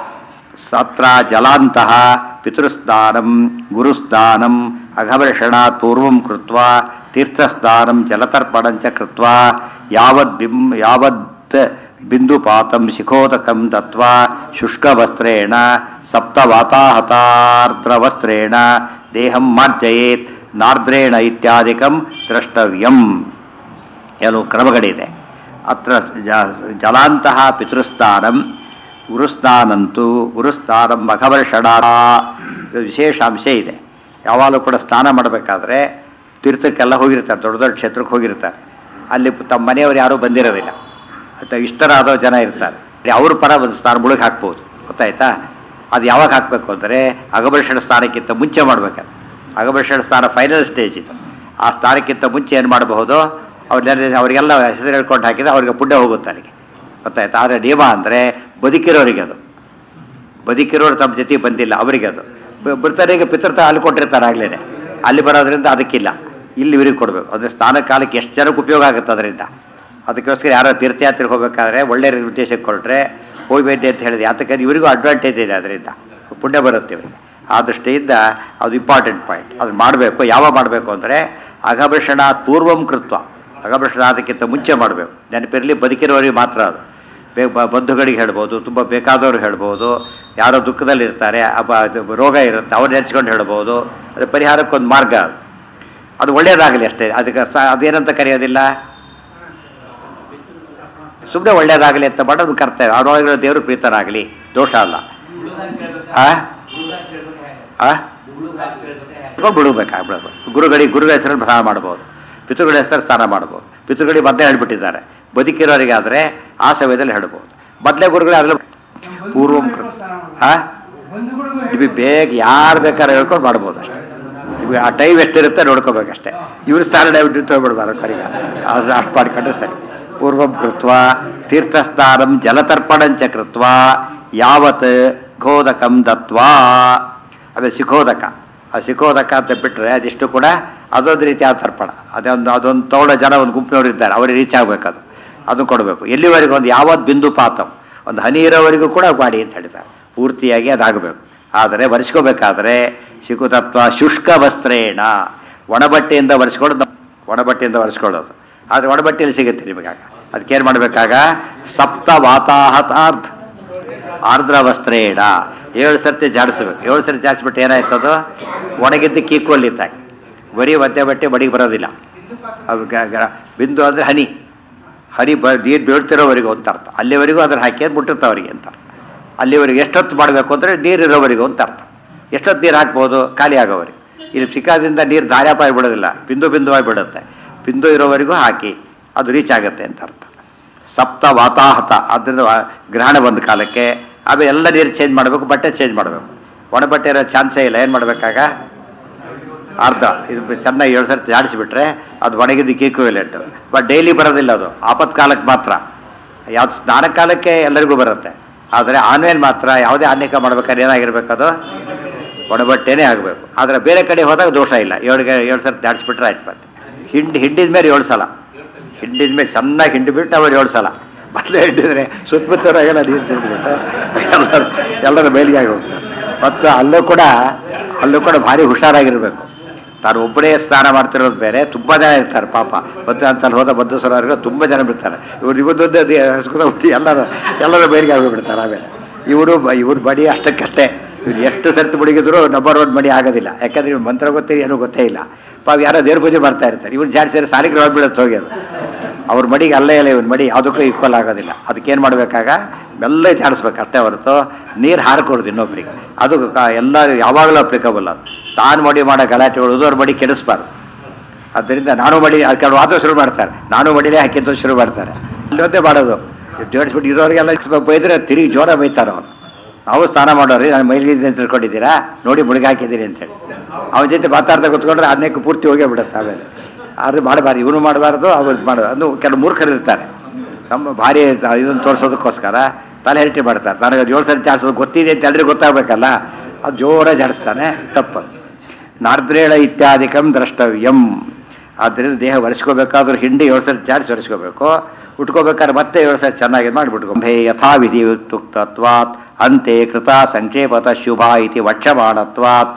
ಸತ್ರ ಜಲಾಂತಹ ಪಿತೃಸ್ನಾನಂ ಗುರುಸ್ನಾನಂ ಅಘವರ್ಷಣಾತ್ ಪೂರ್ವಂ ಕೃತ್ವ ತೀರ್ಥಸ್ನಾನಂ ಜಲತರ್ಪಣಂಚ ಕೃತ್ವ ಯಾವದ್ ಬಿಂ ಯಾವತ್ ಬಿಂದುಪಾತಂ ಶಿಖೋದಕಂ ದತ್ವಾ ಶುಷ್ಕವಸ್ತ್ರೇಣ ಸಪ್ತವಾತಾಹತಾರ್ದ್ರವಸ್ತ್ರೇಣ ದೇಹಂ ಮಾರ್ಜಯೇತ್ ನಾರ್ದ್ರೇಣ ಇತ್ಯಾದಿಕಂ ದ್ರಷ್ಟವ್ಯಂ ಕೆಲವು ಕ್ರಮಗಳಿದೆ ಅತ್ರ ಜ- ಜಲಾಂತಹ ಪಿತೃಸ್ನಾನಂ ಗುರುಸ್ನಾನಂತೂ ಗುರುಸ್ನಾನಂ ಮಖವರ್ಷಣ ವಿಶೇಷ ಅಂಶ ಇದೆ ಯಾವಾಗಲೂ ಕೂಡ ಸ್ನಾನ ಮಾಡಬೇಕಾದ್ರೆ ತೀರ್ಥಕ್ಕೆಲ್ಲ ಹೋಗಿರ್ತಾರೆ ದೊಡ್ಡ ದೊಡ್ಡ ಕ್ಷೇತ್ರಕ್ಕೆ ಹೋಗಿರ್ತಾರೆ ಅಲ್ಲಿ ತಮ್ಮ ಮನೆಯವರು ಯಾರೂ ಬಂದಿರೋದಿಲ್ಲ ಅಥವಾ ಇಷ್ಟರಾದ ಜನ ಇರ್ತಾರೆ ಅವ್ರ ಪರ ಒಂದು ಸ್ನಾನ ಮುಳುಗಿ ಹಾಕ್ಬೋದು ಗೊತ್ತಾಯ್ತಾ ಅದು ಯಾವಾಗ ಹಾಕಬೇಕು ಅಂದರೆ ಅಗಭರ್ಷಣ ಸ್ನಾನಕ್ಕಿಂತ ಮುಂಚೆ ಮಾಡ್ಬೇಕಾದ್ರೆ ಅಗಭರ್ಷಣ ಸ್ನಾನ ಫೈನಲ್ ಸ್ಟೇಜ್ ಇದು ಆ ಸ್ನಾನಕ್ಕಿಂತ ಮುಂಚೆ ಏನು ಮಾಡಬಹುದು ಅವ್ರನ್ನೆಲ್ಲ ಅವರಿಗೆಲ್ಲ ಹೆಸರು ಹೇಳ್ಕೊಂಡು ಹಾಕಿದ್ರೆ ಅವ್ರಿಗೆ ಪುಣ್ಯ ಹೋಗುತ್ತೆ ಅಲ್ಲಿಗೆ ಗೊತ್ತಾಯ್ತಾ ಆದರೆ ನಿಯಮ ಅಂದರೆ ಬದುಕಿರೋರಿಗೆ ಅದು ಬದುಕಿರೋರು ತಮ್ಮ ಜೊತೆ ಬಂದಿಲ್ಲ ಅವರಿಗೆ ಅದು ಬ- ಬರ್ತಾರಿಗೆ ಪಿತೃತ ಅಲ್ಲಿ ಕೊಟ್ಟಿರ್ತಾರೆ ಆಗ್ಲೇನೆ ಅಲ್ಲಿ ಬರೋದ್ರಿಂದ ಅದಕ್ಕಿಲ್ಲ ಇಲ್ಲಿ ಇವ್ರಿಗೆ ಕೊಡಬೇಕು ಅಂದರೆ ಸ್ನಾನ ಕಾಲಕ್ಕೆ ಎಷ್ಟು ಜನಕ್ಕೆ ಉಪಯೋಗ ಆಗುತ್ತೆ ಅದರಿಂದ ಅದಕ್ಕೋಸ್ಕರ ಯಾರೋ ತೀರ್ಥಯಾತ್ರೆಗೆ ಹೋಗ್ಬೇಕಾದ್ರೆ ಒಳ್ಳೆ ಉದ್ದೇಶಕ್ಕೆ ಕೊಟ್ಟರೆ ಹೋಗ್ಬೇಡಿ ಅಂತ ಹೇಳಿದೆ ಯಾತಕ್ಕಂದ್ರೆ ಇವರಿಗೂ ಅಡ್ವಾಂಟೇಜ್ ಇದೆ ಅದರಿಂದ ಪುಣ್ಯ ಬರುತ್ತೆ ಇವರಿಗೆ ಆ ದೃಷ್ಟಿಯಿಂದ ಅದು ಇಂಪಾರ್ಟೆಂಟ್ ಪಾಯಿಂಟ್ ಅದು ಮಾಡಬೇಕು ಯಾವಾಗ ಮಾಡಬೇಕು ಅಂದರೆ ಅಘಭಷಣ ಪೂರ್ವಂ ಕೃತ್ವ ಅಘಭಷಣ ಅದಕ್ಕಿಂತ ಮುಂಚೆ ಮಾಡಬೇಕು ನೆನಪಿರಲಿ ಬದುಕಿರೋರಿಗೆ ಮಾತ್ರ ಅದು ಬೇ ಬ- ಬಂಧುಗಳಿಗೆ ಹೇಳ್ಬೋದು ತುಂಬ ಬೇಕಾದವರು ಹೇಳ್ಬೋದು ಯಾರೋ ದುಃಖದಲ್ಲಿರ್ತಾರೆ ಅಪ ಅದು ರೋಗ ಇರುತ್ತೆ ಅವ್ರು ನೆನೆಸ್ಕೊಂಡು ಹೇಳ್ಬೋದು ಅದು ಪರಿಹಾರಕ್ಕೊಂದು ಮಾರ್ಗ ಅದು ಅದು ಒಳ್ಳೆಯದಾಗಲಿ ಅಷ್ಟೇ ಅದಕ್ಕೆ ಸ ಅದೇನಂತ ಕರೆಯೋದಿಲ್ಲ ಸುಮ್ಮನೆ ಒಳ್ಳೇದಾಗಲಿ ಅಂತ ಮಾಡೋದು ಕರ್ತವ್ಯ ಅವರೊಳಗಿರೋ ದೇವರು ಪ್ರೀತರಾಗಲಿ ದೋಷ ಅಲ್ಲ ಆ ಆ ಬಿಡಬೇಕಾಗ್ಬಿಡೋದು ಗುರುಗಳಿಗೆ ಗುರುಗಳ ಹೆಸರಲ್ಲಿ ಸ್ನಾನ ಮಾಡ್ಬೋದು ಪಿತೃಗಳ ಹೆಸರಲ್ಲಿ ಸ್ನಾನ ಮಾಡ್ಬೋದು ಪಿತೃಗಳಿಗೆ ಮೊದಲೇ ಹೇಳ್ಬಿಟ್ಟಿದ್ದಾರೆ ಬದುಕಿರೋರಿಗಾದ್ರೆ ಆ ಸಮಯದಲ್ಲಿ ಹೇಳ್ಬೋದು ಮೊದಲೇ ಗುರುಗಳೇ ಅದ್ರಲ್ಲಿ ಪೂರ್ವ ಆ ನಿಮಗೆ ಬೇಗ ಯಾರು ಬೇಕಾದ್ರೆ ಹೇಳ್ಕೊಂಡು ಮಾಡ್ಬೋದು ಅಷ್ಟೇ ನಿಮಗೆ ಆ ಟೈಮ್ ಎಷ್ಟಿರುತ್ತೆ ನೋಡ್ಕೋಬೇಕಷ್ಟೇ ಇವ್ರು ಸ್ಥಾನ ಡೈಬಿಟ್ಟು ಹೋಗ್ಬಿಡ್ಬಾರ್ದು ಕರಿಗ ಅದು ಅಷ್ಟು ಮಾಡ್ಕೊಂಡ್ರೆ ಸರಿ ಪೂರ್ವಂ ಕೃತ್ವ ತೀರ್ಥಸ್ನಾನಂ ಜಲತರ್ಪಣಂಚ ಕೃತ್ವ ಯಾವತ್ ಘೋದಕಂ ದತ್ವಾ ಅದೇ ಶಿಖೋದಕ ಆ ಶಿಖೋದಕ ಅಂತ ಬಿಟ್ಟರೆ ಅದಿಷ್ಟು ಕೂಡ ಅದೊಂದು ರೀತಿಯ ತರ್ಪಣ ಅದೊಂದು ಅದೊಂದು ತೋಳ ಜನ ಒಂದು ಗುಂಪಿನವ್ರು ಇದ್ದಾರೆ ಅವ್ರಿಗೆ ರೀಚ್ ಆಗಬೇಕು ಅದು ಅದನ್ನು ಕೊಡಬೇಕು ಎಲ್ಲಿವರೆಗೂ ಒಂದು ಯಾವತ್ತು ಬಿಂದು ಪಾತಂ ಒಂದು ಹನಿ ಇರೋವರೆಗೂ ಕೂಡ ಮಾಡಿ ಅಂತ ಹೇಳಿದ್ದಾರೆ ಪೂರ್ತಿಯಾಗಿ ಅದಾಗಬೇಕು ಆದರೆ ಒರೆಸ್ಕೋಬೇಕಾದ್ರೆ ಶಿಖುತತ್ವ ಶುಷ್ಕ ವಸ್ತ್ರೇಣ ಒಣಬಟ್ಟೆಯಿಂದ ಒರೆಸ್ಕೊಳ್ಳೋದು ಒಣಬಟ್ಟೆಯಿಂದ ಒರೆಸ್ಕೊಳ್ಳೋದು ಆದರೆ ಒಣಬಟ್ಟೆಯಲ್ಲಿ ಸಿಗುತ್ತೆ ನಿಮಗಾಗ ಅದಕ್ಕೇನು ಮಾಡಬೇಕಾಗ ಸಪ್ತ ವಾತಾಹತಾರ್ಧ ಆರ್ದ್ರ ವಸ್ತ್ರೇಣ ಏಳು ಸರ್ತಿ ಜಾಡಿಸ್ಬೇಕು ಏಳು ಸರ್ತಿ ಜಾಡಿಸ್ಬಿಟ್ಟು ಏನಾಯ್ತದು ಒಣಗಿದ್ದಕ್ಕೆ ಈಕ್ವಲ್ ಇದ್ದಾಗ ಬರೀ ಒದ್ದೆ ಬಟ್ಟೆ ಬಡಿಗೆ ಬರೋದಿಲ್ಲ ಅದು ಗ- ಗ- ಬಿಂದು ಅಂದರೆ ಹನಿ ಹನಿ ಬ ನೀರು ಬೀಳ್ತಿರೋವರೆಗೂ ಅಂತ ಅರ್ಥ ಅಲ್ಲಿವರೆಗೂ ಅದನ್ನು ಹಾಕಿ ಅದು ಮುಟ್ಟುತ್ತವರಿಗೆ ಅಂತ ಅಲ್ಲಿವರೆಗೆ ಎಷ್ಟೊತ್ತು ಮಾಡಬೇಕು ಅಂದರೆ ನೀರು ಇರೋವರೆಗೂ ಅಂತ ಅರ್ಥ ಎಷ್ಟೊತ್ತು ನೀರು ಹಾಕ್ಬೋದು ಖಾಲಿ ಆಗೋವರೆಗೆ ಇಲ್ಲಿ ಸಿಕ್ಕಾದಿಂದ ನೀರು ಧಾರ್ಯಾಪಾಯ ಬಿಡೋದಿಲ್ಲ ಬಿಂದು ಬಿಂದುವಾಗಿ ಬಿಡುತ್ತೆ ಬಿಂದು ಇರೋವರೆಗೂ ಹಾಕಿ ಅದು ರೀಚ್ ಆಗುತ್ತೆ ಅಂತ ಅರ್ಥ ಸಪ್ತ ವಾತಾಹತ ಅದರಿಂದ ವಾ- ಗ್ರಹಣ ಬಂದ ಕಾಲಕ್ಕೆ ಆಮೇಲೆ ಎಲ್ಲ ನೀರು ಚೇಂಜ್ ಮಾಡಬೇಕು ಬಟ್ಟೆ ಚೇಂಜ್ ಮಾಡಬೇಕು ಒಣ ಬಟ್ಟೆ ಇರೋ ಚಾನ್ಸೇ ಇಲ್ಲ ಏನು ಮಾಡಬೇಕಾಗ ಅರ್ಧ ಇದು ಬ- ಚೆನ್ನಾಗಿ ಏಳು ಸರ್ತಿ ಜಾಡಿಸಿಬಿಟ್ರೆ ಅದು ಒಣಗಿದ್ದಕ್ಕೆ ಈಕ್ವಿಲೆಂಟ್ ಬಟ್ ಡೈಲಿ ಬರೋದಿಲ್ಲ ಅದು ಆಪತ್ಕಾಲಕ್ಕೆ ಮಾತ್ರ ಯಾವ್ದು ಸ್ನಾನ ಕಾಲಕ್ಕೆ ಎಲ್ಲರಿಗೂ ಬರುತ್ತೆ ಆದರೆ ಆನ್ಲೈನ್ ಮಾತ್ರ ಯಾವುದೇ ಅನೇಕ ಮಾಡ್ಬೇಕಾದ್ರೆ ಏನಾಗಿರ್ಬೇಕು ಅದು ಒಣಬಟ್ಟೆನೇ ಆಗಬೇಕು ಆದರೆ ಬೇರೆ ಕಡೆ ಹೋದಾಗ ದೋಷ ಇಲ್ಲ ಏಳು ಏಳು ಸರ್ತಿ ಜಾಡಿಸ್ಬಿಟ್ರೆ ಆಯ್ತು ಮತ್ತೆ ಹಿಂಡಿ ಹಿಂಡಿದ ಮೇಲೆ ಏಳು ಸಲ ಹಿಂಡಿದ ಮೇಲೆ ಚೆನ್ನಾಗಿ ಹಿಂಡಿ ಬಿಟ್ಟು ಅವ್ರು ಏಳು ಸಲ ಮೊದಲೇ ಹಿಂಡಿದ್ರೆ ಸುತ್ತಮುತ್ತವರು ಎಲ್ಲ ನೀರು ಚೆಲ್ಬಿಟ್ಟು ಎಲ್ಲರೂ ಎಲ್ಲರ ಮೇಲಿಗೆ ಹೋಗ್ತಾರೆ ಮತ್ತು ಅಲ್ಲೂ ಕೂಡ ಅಲ್ಲೂ ಕೂಡ ಭಾರಿ ಹುಷಾರಾಗಿರ್ಬೇಕು ತಾನು ಒಬ್ಬರೇ ಸ್ನಾನ ಮಾಡ್ತಿರೋದು ಬೇರೆ ತುಂಬ ಜನ ಇರ್ತಾರೆ ಪಾಪ ಮತ್ತು ಅಂತ ಹೋದ ಬದ್ಧಸ್ವರವರೆಗೂ ತುಂಬ ಜನ ಬಿಡ್ತಾರೆ ಇವ್ರು ಇವತ್ತೊಂದೇ ಹುಟ್ಟಿ ಎಲ್ಲರೂ ಎಲ್ಲರ ಬೇರಿಗೆ ಆಗೋಗ್ಬಿಡ್ತಾರೆ ಆಮೇಲೆ ಇವರು ಇವ್ರ ಬಡಿ ಅಷ್ಟಕ್ಕಷ್ಟೇ ಇವ್ರು ಎಷ್ಟು ಸರ್ತಿ ಬಡಿಗಿದ್ರು ನಂಬರ್ ಒನ್ ಮಡಿ ಆಗೋದಿಲ್ಲ ಯಾಕಂದ್ರೆ ಇವ್ರು ಮಂತ್ರ ಗೊತ್ತೇ ಏನೂ ಗೊತ್ತೇ ಇಲ್ಲ ಪಾಪ ಯಾರೋ ದೇವ್ರ ಪೂಜೆ ಮಾಡ್ತಾ ಇರ್ತಾರೆ ಇವ್ರು ಜಾಡಿ ಸೇರಿ ಸಾಲಿಗೆ ಹೋಗ್ಬಿಡುತ್ತೆ ಹೋಗಿ ಅದು ಅವ್ರ ಮಡಿಗೆ ಅಲ್ಲೇ ಇಲ್ಲ ಇವನ್ ಮಡಿ ಯಾವುದಕ್ಕೂ ಈಕ್ವಲ್ ಆಗೋದಿಲ್ಲ ಅದಕ್ಕೇನು ಮಾಡಬೇಕಾಗ ಮೆಲ್ಲ ಜಾಡಿಸ್ಬೇಕು ಅಷ್ಟೇ ಹೊರತು ನೀರು ಹಾರ್ಕೊಡ್ದು ಇನ್ನೊಬ್ರಿಗೆ ಅದು ಕ- ಎಲ್ಲ ಯಾವಾಗಲೂ ಅಪ್ಲಿಕಬಲ್ ಅದು ತಾನು ಮಡಿ ಮಾಡೋ ಗಲಾಟೆ ಉಳಿದವ್ರ ಮಡಿ ಕೆಡಿಸ್ಬಾರ್ದು ಆದ್ದರಿಂದ ನಾನು ಮಡಿ ಅದು ಕೆಲವು ವಾದ ಶುರು ಮಾಡ್ತಾರೆ ನಾನು ಮಡಿಲೇ ಹಾಕಿದ್ದು ಶುರು ಮಾಡ್ತಾರೆ ಇಲ್ಲೊಂದೇ ಮಾಡೋದು ಜೋಡಿಸ್ಬಿಟ್ಟು ಇರೋರಿಗೆಲ್ಲ ಇಸ್ಬೇಕು ಬೈದ್ರೆ ತಿರುಗಿ ಜೋರ ಬೈತಾರೆ ಅವನು ನಾವು ಸ್ನಾನ ಮಾಡೋರಿ ನಾನು ಮೈಲಿಗೆ ತಿಳ್ಕೊಂಡಿದ್ದೀರಾ ನೋಡಿ ಮುಳುಗಿ ಹಾಕಿದ್ದೀನಿ ಅಂತೇಳಿ ಅವನ ಜೊತೆ ಮಾತಾಡ್ತಾ ಕೂತ್ಕೊಂಡ್ರೆ ಅದನ್ನಕ್ಕೆ ಪೂರ್ತಿ ಹೋಗೇ ಬಿಡುತ್ತೆ ಆಮೇಲೆ ಅದು ಮಾಡಬಾರ್ದು ಇವನು ಮಾಡಬಾರ್ದು ಅವ್ರು ಮಾಡಬಾರ್ದು ಅದು ಕೆಲವು ಮೂರ್ಖರು ಇರ್ತಾರೆ ನಮ್ಮ ಭಾರಿ ಇದನ್ನು ತೋರಿಸೋದಕ್ಕೋಸ್ಕರ ತಲೆ ಹೆರಟಿ ಮಾಡ್ತಾರೆ ನನಗೆ ಅದು ಏಳು ಸರಿ ಜಾಡಿಸೋದು ಗೊತ್ತಿದೆ ಅಂತ ಎಲ್ರಿಗೂ ಗೊತ್ತಾಗಬೇಕಲ್ಲ ಅದು ಜೋರಾಗಿ ಜಾಡಿಸ್ತಾನೆ ತಪ್ಪದು ನಾರ್ದ್ರೇಳ ಇತ್ಯಾದಿಕಂ ದ್ರಷ್ಟವ್ಯಂ ಆದ್ದರಿಂದ ದೇಹ ಒರೆಸ್ಕೋಬೇಕಾದ್ರೂ ಹಿಂಡಿ ಏಳು ಸರಿ ಜಾಡಿಸಿ ಒರೆಸ್ಕೋಬೇಕು ಉಟ್ಕೋಬೇಕಾದ್ರೆ ಮತ್ತೆ ಏಳು ಸರಿ ಚೆನ್ನಾಗಿ ಮಾಡಿಬಿಟ್ಕೊಂಬೆ ಯಥಾವಿಧಿ ಉಕ್ತತ್ವಾತ್ ಅಂತೆ ಕೃತ ಸಂಕ್ಷೇಪತ ಶುಭ ಇತಿ ವಕ್ಷಮಾಣತ್ವಾತ್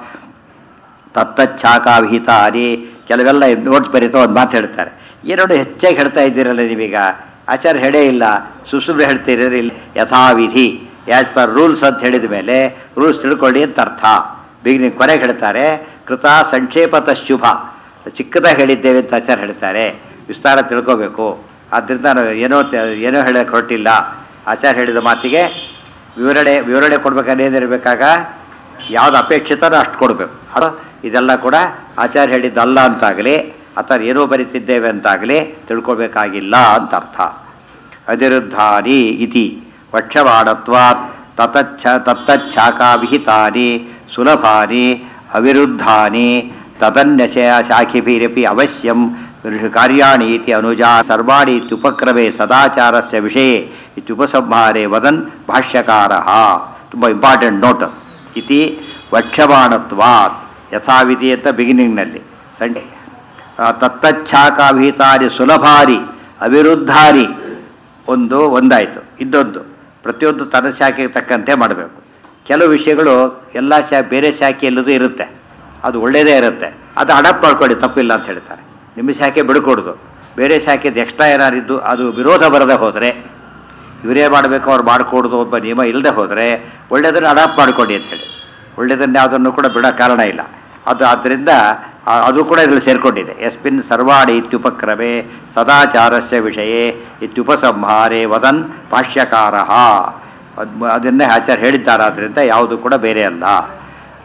ತತ್ತಚ್ಛಾಕಾವಿಹಿತಾರಿ ಕೆಲವೆಲ್ಲ ನೋಟ್ಸ್ ಬರೀತಾ ಒಂದು ಮಾತು ಹೇಳ್ತಾರೆ ಏನೋಡು ಹೆಚ್ಚಾಗಿ ಹೇಳ್ತಾ ಇದ್ದೀರಲ್ಲ ನೀವೀಗ ಆಚಾರ್ಯ ಹೇಳೇ ಇಲ್ಲ ಸುಸುಬ್ರೆ ಹೇಳ್ತೀರಿ ಇಲ್ಲಿ ಯಥಾವಿಧಿ ಆ್ಯಸ್ ಪರ್ ರೂಲ್ಸ್ ಅಂತ ಹೇಳಿದ ಮೇಲೆ ರೂಲ್ಸ್ ತಿಳ್ಕೊಳ್ಳಿ ಅಂತ ಅರ್ಥ ಬಿಗಿನಿಂಗ್ ಕೊನೆಗೆ ಹೇಳ್ತಾರೆ ಕೃತ ಸಂಕ್ಷೇಪತ ಶುಭ ಚಿಕ್ಕದಾಗಿ ಹೇಳಿದ್ದೇವೆ ಅಂತ ಆಚಾರ್ಯ ಹೇಳ್ತಾರೆ ವಿಸ್ತಾರ ತಿಳ್ಕೋಬೇಕು ಆದ್ದರಿಂದ ನಾವು ಏನೋ ತ- ಏನೋ ಹೇಳಕ್ಕೆ ಹೊರಟಿಲ್ಲ ಆಚಾರ್ಯ ಹೇಳಿದ ಮಾತಿಗೆ ವಿವರಣೆ ವಿವರಣೆ ಕೊಡ್ಬೇಕಾದ್ರೆ ಏನಿರಬೇಕಾಗ ಯಾವ್ದು ಅಪೇಕ್ಷಿತನೋ ಅಷ್ಟು ಕೊಡಬೇಕು ಅದು ಇದೆಲ್ಲ ಕೂಡ ಆಚಾರ್ಯ ಹೇಳಿದ್ದಲ್ಲ ಅಂತಾಗಲಿ ಅಥವಾ ಏನೋ ಬರಿತಿದ್ದೇವೆ ಅಂತಾಗಲಿ ತಿಳ್ಕೊಳ್ಬೇಕಾಗಿಲ್ಲ ಅಂತ ಅರ್ಥ ಅನಿರುದ್ಧಾನಿ ಇತಿ ವಕ್ಷಮಾಣತ್ವಾತ್ ತತಚ್ಛ ತತ್ತಚ್ಛಾಕಾವಿಹಿತಾನಿ ಸುಲಭಾನಿ ಅವಿರುದ್ಧಾನಿ ತದನ್ಯಶಯ ಶಾಖಿಭಿರಪಿ ಅವಶ್ಯಂ ಕಾರ್ಯಾಣಿ ಇತಿ ಅನುಜಾ ಸರ್ವಾಣಿ ಇತ್ಯುಪಕ್ರಮೆ ಸದಾಚಾರಸ್ಯ ವಿಷಯ ಇತ್ಯುಪಸಂಹಾರೆ ವದನ್ ಭಾಷ್ಯಕಾರ ತುಂಬ ಇಂಪಾರ್ಟೆಂಟ್ ನೋಟ್ ಇತಿ ವಕ್ಷಮಾಣತ್ವಾತ್ ಯಥಾವಿಧಿ ಅಂತ ಬಿಗಿನಿಂಗ್ನಲ್ಲಿ ಸಂಡೆ ತತ್ತಚ್ಛಾಕಾಭೀತಾರಿ ಸುಲಭಾರಿ ಅವಿರುದ್ಧಾರಿ ಒಂದು ಒಂದಾಯಿತು ಇದೊಂದು ಪ್ರತಿಯೊಂದು ತನ್ನ ಶಾಖೆಗೆ ತಕ್ಕಂತೆ ಮಾಡಬೇಕು ಕೆಲವು ವಿಷಯಗಳು ಎಲ್ಲ ಶಾ ಬೇರೆ ಶಾಖೆಯಲ್ಲದು ಇರುತ್ತೆ ಅದು ಒಳ್ಳೆಯದೇ ಇರುತ್ತೆ ಅದು ಅಡಾಪ್ಟ್ ಮಾಡ್ಕೊಳ್ಳಿ ತಪ್ಪಿಲ್ಲ ಅಂತ ಹೇಳ್ತಾರೆ ನಿಮ್ಮ ಶಾಖೆ ಬಿಡ್ಕೊಡ್ದು ಬೇರೆ ಶಾಖೆದು ಎಕ್ಸ್ಟ್ರಾ ಏನಾರಿದ್ದು ಅದು ವಿರೋಧ ಬರದೆ ಹೋದರೆ ಇವರೇ ಮಾಡಬೇಕು ಅವ್ರು ಮಾಡಿಕೊಡೋದು ಒಬ್ಬ ನಿಯಮ ಇಲ್ಲದೆ ಹೋದರೆ ಒಳ್ಳೆಯದನ್ನು ಅಡಾಪ್ಟ್ ಮಾಡಿಕೊಡಿ ಅಂತೇಳಿ ಒಳ್ಳೆಯದನ್ನು ಯಾವುದನ್ನು ಕೂಡ ಬಿಡೋ ಕಾರಣ ಇಲ್ಲ ಅದು ಆದ್ದರಿಂದ ಆ- ಅದು ಕೂಡ ಇದರಲ್ಲಿ ಸೇರಿಕೊಂಡಿದೆ ಯಸ್ಮಿನ್ ಸರ್ವಾಣಿ ಇತ್ಯುಪಕ್ರಮೆ ಸದಾಚಾರಸ್ಯ ವಿಷಯೇ ಇತ್ಯುಪಸಂಹಾರೆ ವದನ್ ಭಾಷ್ಯಕಾರ ಅದನ್ನೇ ಆಚಾರ್ಯ ಹೇಳಿದ್ದಾರಾದ್ರಿಂದ ಯಾವುದು ಕೂಡ ಬೇರೆ ಅಲ್ಲ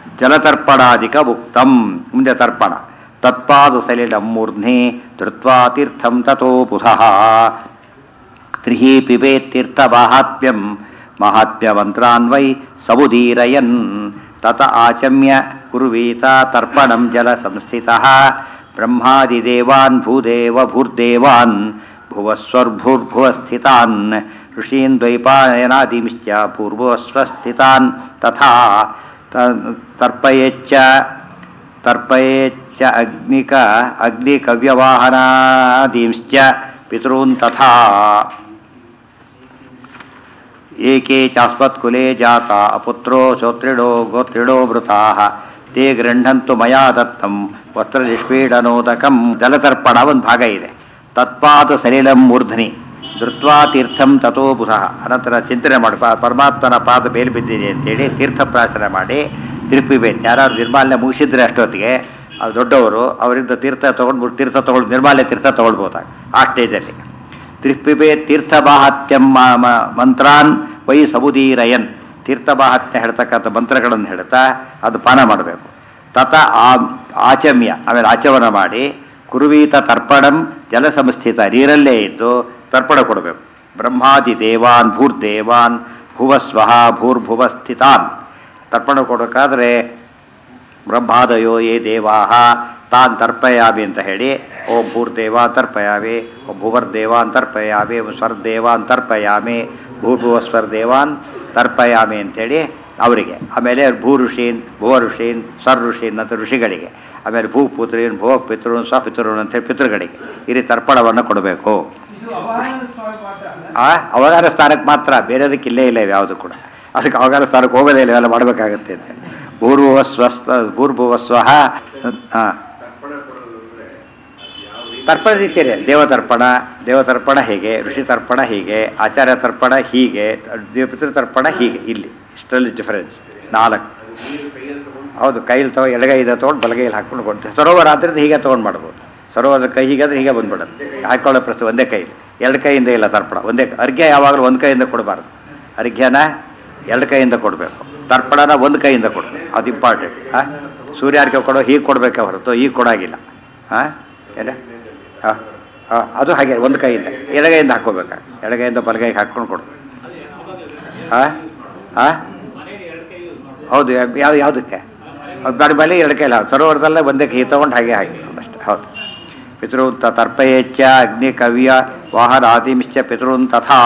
ಜಲತರ್ಪಣಾಧಿಕ ಉಕ್ತಂ ಮುಂದೆ ತರ್ಪಣ ತತ್ಪಾದ ಸಲಿಲಂ ಮೂರ್ಧ್ನಿ ಧೃತ್ವಾ ತೀರ್ಥಂ ತಥೋ ಪುಧಃ ತ್ರಿಹಿ ಪಿಬೇತ್ತೀರ್ಥಮಾಹಾತ್ಮ್ಯಂ ಮಹಾತ್ಮ್ಯಮಂತ್ರಾನ್ ವೈ ಸಮುದೀರಯನ್ ತತ ಆಚಮ್ಯ ಕುರ್ವೀತ ತರ್ಪಣಂ ಜಲ ಸಂಸ್ಥಿತಃ ಬ್ರಹ್ಮಾದಿದೇವಾನ್ ಭೂದೇವ ಭೂರ್ದೇವಾನ್ ಭುವಸ್ವರ್ಭೂರ್ಭುವಸ್ಥಿತಾನ್ ಋಷೀನ್ ದ್ವೈಪಾಯನಾದಿಮಿಶ್ಚ ಪೂರ್ವಸ್ವಸ್ಥಿತಾನ್ ತಥಾ ತ- ತರ್ಪಯೇಚ್ಚ ತರ್ಪಯೇಚ್ಚ ಅಗ್ನಿಕ ಅಗ್ನಿಕವ್ಯವಾಹನಾದೀಂಶ್ಚ ಪಿತॄನ್ ತಥಾ ಏಕೆ ಚಾಸ್ಮತ್ಕುಲೆ ಜಾತ ಅಪುತ್ರೋ ಶ್ರೋತ್ರಿಡೋ ಗೋತ್ರಿಡೋ ಮೃತಾಃ ತೇ ಗೃಹಂತು ಮಯಾ ದತ್ತಂ ವಸ್ತ್ರ ನಿಷ್ಪೀಡನೋದಕಂ ಜಲತರ್ಪಣ ಒಂದು ಭಾಗ ಇದೆ ತತ್ಪಾದ ಸಲಿಲಂ ಮೂರ್ಧನಿ ಧೃತ್ವಾ ತೀರ್ಥಂ ತಥೋ ಪುನಃ ಅನಂತರ ಚಿಂತನೆ ಮಾಡಿ ಪ- ಪರಮಾತ್ಮನ ಪಾದ ಮೇಲೆ ಬಿದ್ದಿದೆ ಅಂತೇಳಿ ತೀರ್ಥಪ್ರಾಶನ ಮಾಡಿ ತಿರುಪಿಬೇಕು ಯಾರು ನಿರ್ಮಾಲ್ಯ ಮುಗಿಸಿದ್ರೆ ಅಷ್ಟೊತ್ತಿಗೆ ಅವ್ರು ದೊಡ್ಡವರು ಅವರಿಂದ ತೀರ್ಥ ತೊಗೊಂಡ್ಬಿಟ್ಟು ತೀರ್ಥ ತೊಗೊಂಡು ನಿರ್ಮಾಲ್ಯ ತೀರ್ಥ ತೊಗೊಳ್ಬೋದಾಗ ಆ ಸ್ಟೇಜಲ್ಲಿ ತ್ರಿಪಿಬೆ ತೀರ್ಥಮಾಹಾತ್ಯಂ ಮ- ಮ- ಮಂತ್ರಾನ್ ವೈ ಸಮುದೀರಯನ್ ತೀರ್ಥಮಾಹಾತ್ಮ್ಯ ಹೇಳ್ತಕ್ಕಂಥ ಮಂತ್ರಗಳನ್ನು ಹೇಳ್ತಾ ಅದು ಪಾನ ಮಾಡಬೇಕು ತತ ಆ ಆಚಮ್ಯ ಆಮೇಲೆ ಆಚಮನ ಮಾಡಿ ಕುರುವೀತ ತರ್ಪಣಂ ಜಲ ಸಂಸ್ಥಿತ ನೀರಲ್ಲೇ ಇದ್ದು ತರ್ಪಣ ಕೊಡಬೇಕು ಬ್ರಹ್ಮಾದಿ ದೇವಾನ್ ಭೂರ್ದೇವಾನ್ ಭುವಸ್ವಹ ಭೂರ್ಭುವ ಸ್ಥಿತಾನ್ ತರ್ಪಣ ಕೊಡಬೇಕಾದ್ರೆ ಬ್ರಹ್ಮಾದಯೋ ಯೇ ದೇವಾಹ ತಾನ್ ತರ್ಪಯಾಮಿ ಅಂತ ಹೇಳಿ ಓ ಭೂರ್ದೇವ ತರ್ಪಯಾಮಿ ಓ ಭುವರ್ದೇವಾನ್ ತರ್ಪಯಾಮಿ ಓ ಸ್ವರ್ದೇವಾನ್ ತರ್ಪಯಾಮಿ ಭೂರ್ಭುವ ಸ್ವರ್ದೇವಾನ್ ತರ್ಪಯಾಮಿ ಅಂತೇಳಿ ಅವರಿಗೆ ಆಮೇಲೆ ಭೂ ಋಷೀನ್ ಭುವ ಋಷೀನ್ ಸ್ವರ್ ಋಷೀನ್ ಅಂತ ಋಷಿಗಳಿಗೆ ಆಮೇಲೆ ಭೂಪುತ್ರೀನ್ ಭುವ ಪಿತೃನ್ ಸ್ವಪಿತೃನ್ ಅಂತೇಳಿ ಪಿತೃಗಳಿಗೆ ಈ ರೀತಿ ತರ್ಪಣವನ್ನು ಕೊಡಬೇಕು ಇದು ಅವಾಹನ ಸ್ವಾಮಿ ಪಾಠ ಅಲ್ಲ ಆ ಅವಗಾರ ಸ್ಥಾನಕ್ಕೆ ಮಾತ್ರ ಬೇರೆದಕ್ಕೆ ಇಲ್ಲೇ ಇಲ್ಲ ಯಾವುದು ಕೂಡ ಅದಕ್ಕೆ ಅವಗಾರ ಸ್ಥಾನಕ್ಕೆ ಹೋಗೋದೇ ಇಲ್ಲ ಇವೆಲ್ಲ ಮಾಡಬೇಕಾಗತ್ತೆ ಅಂತ ಭೂರ್ಭುವ ಸ್ವಸ್ಥ ಭೂರ್ಭುವ ಸ್ವಹ ಹಾಂ ತರ್ಪಣ ಕೊಡೋದು ಅಂದ್ರೆ ಅದು ಯಾವ ರೀತಿ ತರ್ಪಣ ರೀತಿ ಇದೆ ದೇವತರ್ಪಣ ದೇವತರ್ಪಣ ಹೀಗೆ ಋಷಿ ತರ್ಪಣ ಹೀಗೆ ಆಚಾರ್ಯ ತರ್ಪಣ ಹೀಗೆ ಪಿತೃ ತರ್ಪಣ ಹೀಗೆ ಇಲ್ಲಿ ಇಷ್ಟರಲ್ಲಿ ಡಿಫರೆನ್ಸ್ ನಾಲ್ಕು ಅದು ನೀರು ಕೈಯಲ್ಲಿ ತಗೊಂಡು ಹೌದು ಕೈಲಿ ತಗೋ ಎಡಗೈದ ತೊಗೊಂಡು ಬಲಗೈಲಿ ಹಾಕ್ಕೊಂಡು ಕೊಡ್ತೀವಿ ಸರೋವರ ಆದ್ದರಿಂದ ಹೀಗೆ ತೊಗೊಂಡು ಮಾಡ್ಬೋದು ಸರೋವರದ ಕೈ ಹೀಗಾದ್ರೆ ಹೀಗೆ ಬಂದ್ಬಿಡುತ್ತೆ ಹಾಕೊಳ್ಳೋ ಪ್ರಶ್ನೆ ಒಂದೇ ಕೈ ಎರಡು ಕೈಯಿಂದ ಇಲ್ಲ ತರ್ಪಣ ಒಂದೇ ಅರ್ಘ್ಯ ಯಾವಾಗಲೂ ಒಂದು ಕೈಯಿಂದ ಕೊಡಬಾರ್ದು ಅರ್ಘ್ಯನ ಎರಡು ಕೈಯಿಂದ ಕೊಡಬೇಕು ತರ್ಪಣನ ಒಂದು ಕೈಯಿಂದ ಕೊಡಬೇಕು ಅದು ಇಂಪಾರ್ಟೆಂಟ್ ಹಾಂ ಸೂರ್ಯಾರ್ಘ್ಯ ಕೊಡೋ ಹೀಗೆ ಕೊಡಬೇಕೆ ಹೊರತು ಈಗ ಕೊಡಾಗಿಲ್ಲ ಹಾಂ ಏನ ಹಾಂ ಹಾಂ ಅದು ಹಾಗೆ ಒಂದು ಕೈಯಿಂದ ಎಡಗೈಯಿಂದ ಹಾಕ್ಕೋಬೇಕಾ ಎಡಗೈಯಿಂದ ಬಲಗೈಗೆ ಹಾಕ್ಕೊಂಡು ಕೊಡು ಹಾಂ ಹಾಂ ಹೌದು ಯಾವ್ದು ಯಾವುದಕ್ಕೆ ಅದು ಬೇಡ ಮೇಲೆ ಎರಡು ಕೈಲಿ ಹಾಕಿ ಸರೋವರದಲ್ಲೇ ಒಂದೇ ಕೈ ತೊಗೊಂಡು ಹಾಗೆ ಹಾಕಿ ಅಷ್ಟೇ ಹೌದು ಪಿತೃನ್ ತ ತರ್ಪಯೇಚ್ಛ ಅಗ್ನಿ ಕವ್ಯ ವಾಹನ ಆದಿಮಿಶ್ಚ ಪಿತೃನ್ ತಥಾ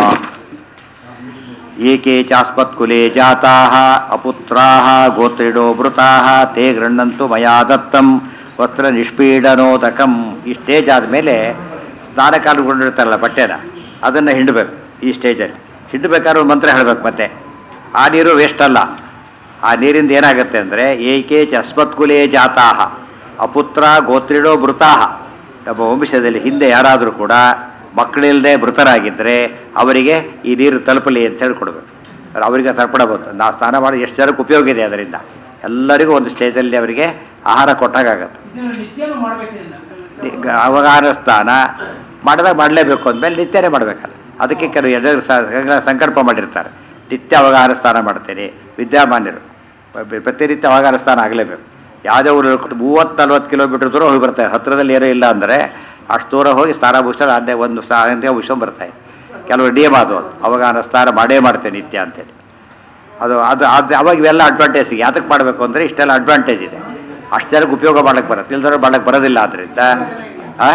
ಏಕೆ ಚಾಸ್ಮತ್ಕುಲೆ ಜಾತಾಃ ಅಪುತ್ರಾಃ ಗೋತ್ರಿಡೋ ಮೃತಾಃ ತೇ ಗೃಹಂತು ಮಯಾ ದತ್ತಂ ವಸ್ತ್ರ ನಿಷ್ಪೀಡನೋದಕಂ ಈ ಸ್ಟೇಜ್ ಆದಮೇಲೆ ಸ್ನಾನ ಕಾಲುಕೊಂಡಿರ್ತಾರಲ್ಲ ಬಟ್ಟೆನ ಅದನ್ನು ಹಿಂಡಬೇಕು ಈ ಸ್ಟೇಜಲ್ಲಿ ಹಿಂಡಬೇಕಾದ್ರೆ ಒಂದು ಮಂತ್ರ ಹೇಳಬೇಕು ಮತ್ತೆ ಆ ನೀರು ವೇಸ್ಟ್ ಅಲ್ಲ ಆ ನೀರಿಂದ ಏನಾಗುತ್ತೆ ಅಂದರೆ ಏಕೆ ಚಸ್ಮತ್ಕುಲೆ ಜಾತಾಹ ಅಪುತ್ರ ಗೋತ್ರಿಡೋ ಮೃತಾಹ ನಮ್ಮ ವಂಶದಲ್ಲಿ ಹಿಂದೆ ಯಾರಾದರೂ ಕೂಡ ಮಕ್ಕಳಿಲ್ಲದೆ ಮೃತರಾಗಿದ್ದರೆ ಅವರಿಗೆ ಈ ನೀರು ತಲುಪಲಿ ಅಂತ ಹೇಳಿ ಕೊಡಬೇಕು ಅವರಿಗೆ ತರ್ಪಣ ಬಂತು ನಾವು ಸ್ನಾನ ಮಾಡಿ ಎಷ್ಟು ಜನಕ್ಕೆ ಉಪಯೋಗ ಇದೆ ಅದರಿಂದ ಎಲ್ಲರಿಗೂ ಒಂದು ಸ್ಟೇಜಲ್ಲಿ ಅವರಿಗೆ ಆಹಾರ ಕೊಟ್ಟಾಗತ್ತೆ ಇದನ್ನು ನಿತ್ಯನೂ ಮಾಡ್ಬೇಕಿಲ್ಲ ಈಗ ಅವಗಾಹನ ಸ್ನಾನ ಮಾಡಿದಾಗ ಮಾಡಲೇಬೇಕು ಅಂದಮೇಲೆ ನಿತ್ಯನೇ ಮಾಡಬೇಕಲ್ಲ ಅದಕ್ಕೆ ಕೆಲವು ಎಲ್ಲರೂ ಸ- ಸಂಕಲ್ಪ ಮಾಡಿರ್ತಾರೆ ನಿತ್ಯ ಅವಗಾಹನ ಸ್ನಾನ ಮಾಡ್ತೇನೆ ವಿದ್ಯಾಮಾನ್ಯರು ಪ- ಪ್ರತಿನಿತ್ಯ ಅವಗಾಹನ ಸ್ನಾನ ಆಗಲೇಬೇಕು ಯಾವುದೇ ಊರು ಮೂವತ್ತು ನಲ್ವತ್ತು ಕಿಲೋಮೀಟರ್ ದೂರ ಹೋಗಿ ಬರ್ತಾರೆ ಹತ್ತಿರದಲ್ಲಿ ಏನೂ ಇಲ್ಲ ಅಂದರೆ ಅಷ್ಟು ದೂರ ಹೋಗಿ ಸ್ನಾನ ಮುಗಿಸ್ತಾರೆ ಅದೇ ಒಂದು ಸ್ನಾನ ಮುಗಿಸ್ಕೊಂಡು ಬರ್ತಾರೆ ಕೆಲವು ನಿಯಮ ಅದು ಅವಗಾಹನ ಸ್ನಾನ ಮಾಡೇ ಮಾಡ್ತೇನೆ ನಿತ್ಯ ಅಂತೇಳಿ ಅದು ಅದು ಅದು ಅವಾಗ ಇವೆಲ್ಲ ಅಡ್ವಾಂಟೇಜ್ ಯಾತಕ್ಕೆ ಮಾಡಬೇಕು ಅಂದರೆ ಇಷ್ಟೆಲ್ಲ ಅಡ್ವಾಂಟೇಜ್ ಇದೆ ಅಷ್ಟು ಜನಕ್ಕೆ ಉಪಯೋಗ ಮಾಡಕ್ಕೆ ಬರುತ್ತೆ ಇಲ್ದವ್ರು ಮಾಡಕ್ಕೆ ಬರೋದಿಲ್ಲ ಆದ್ದರಿಂದ ಆ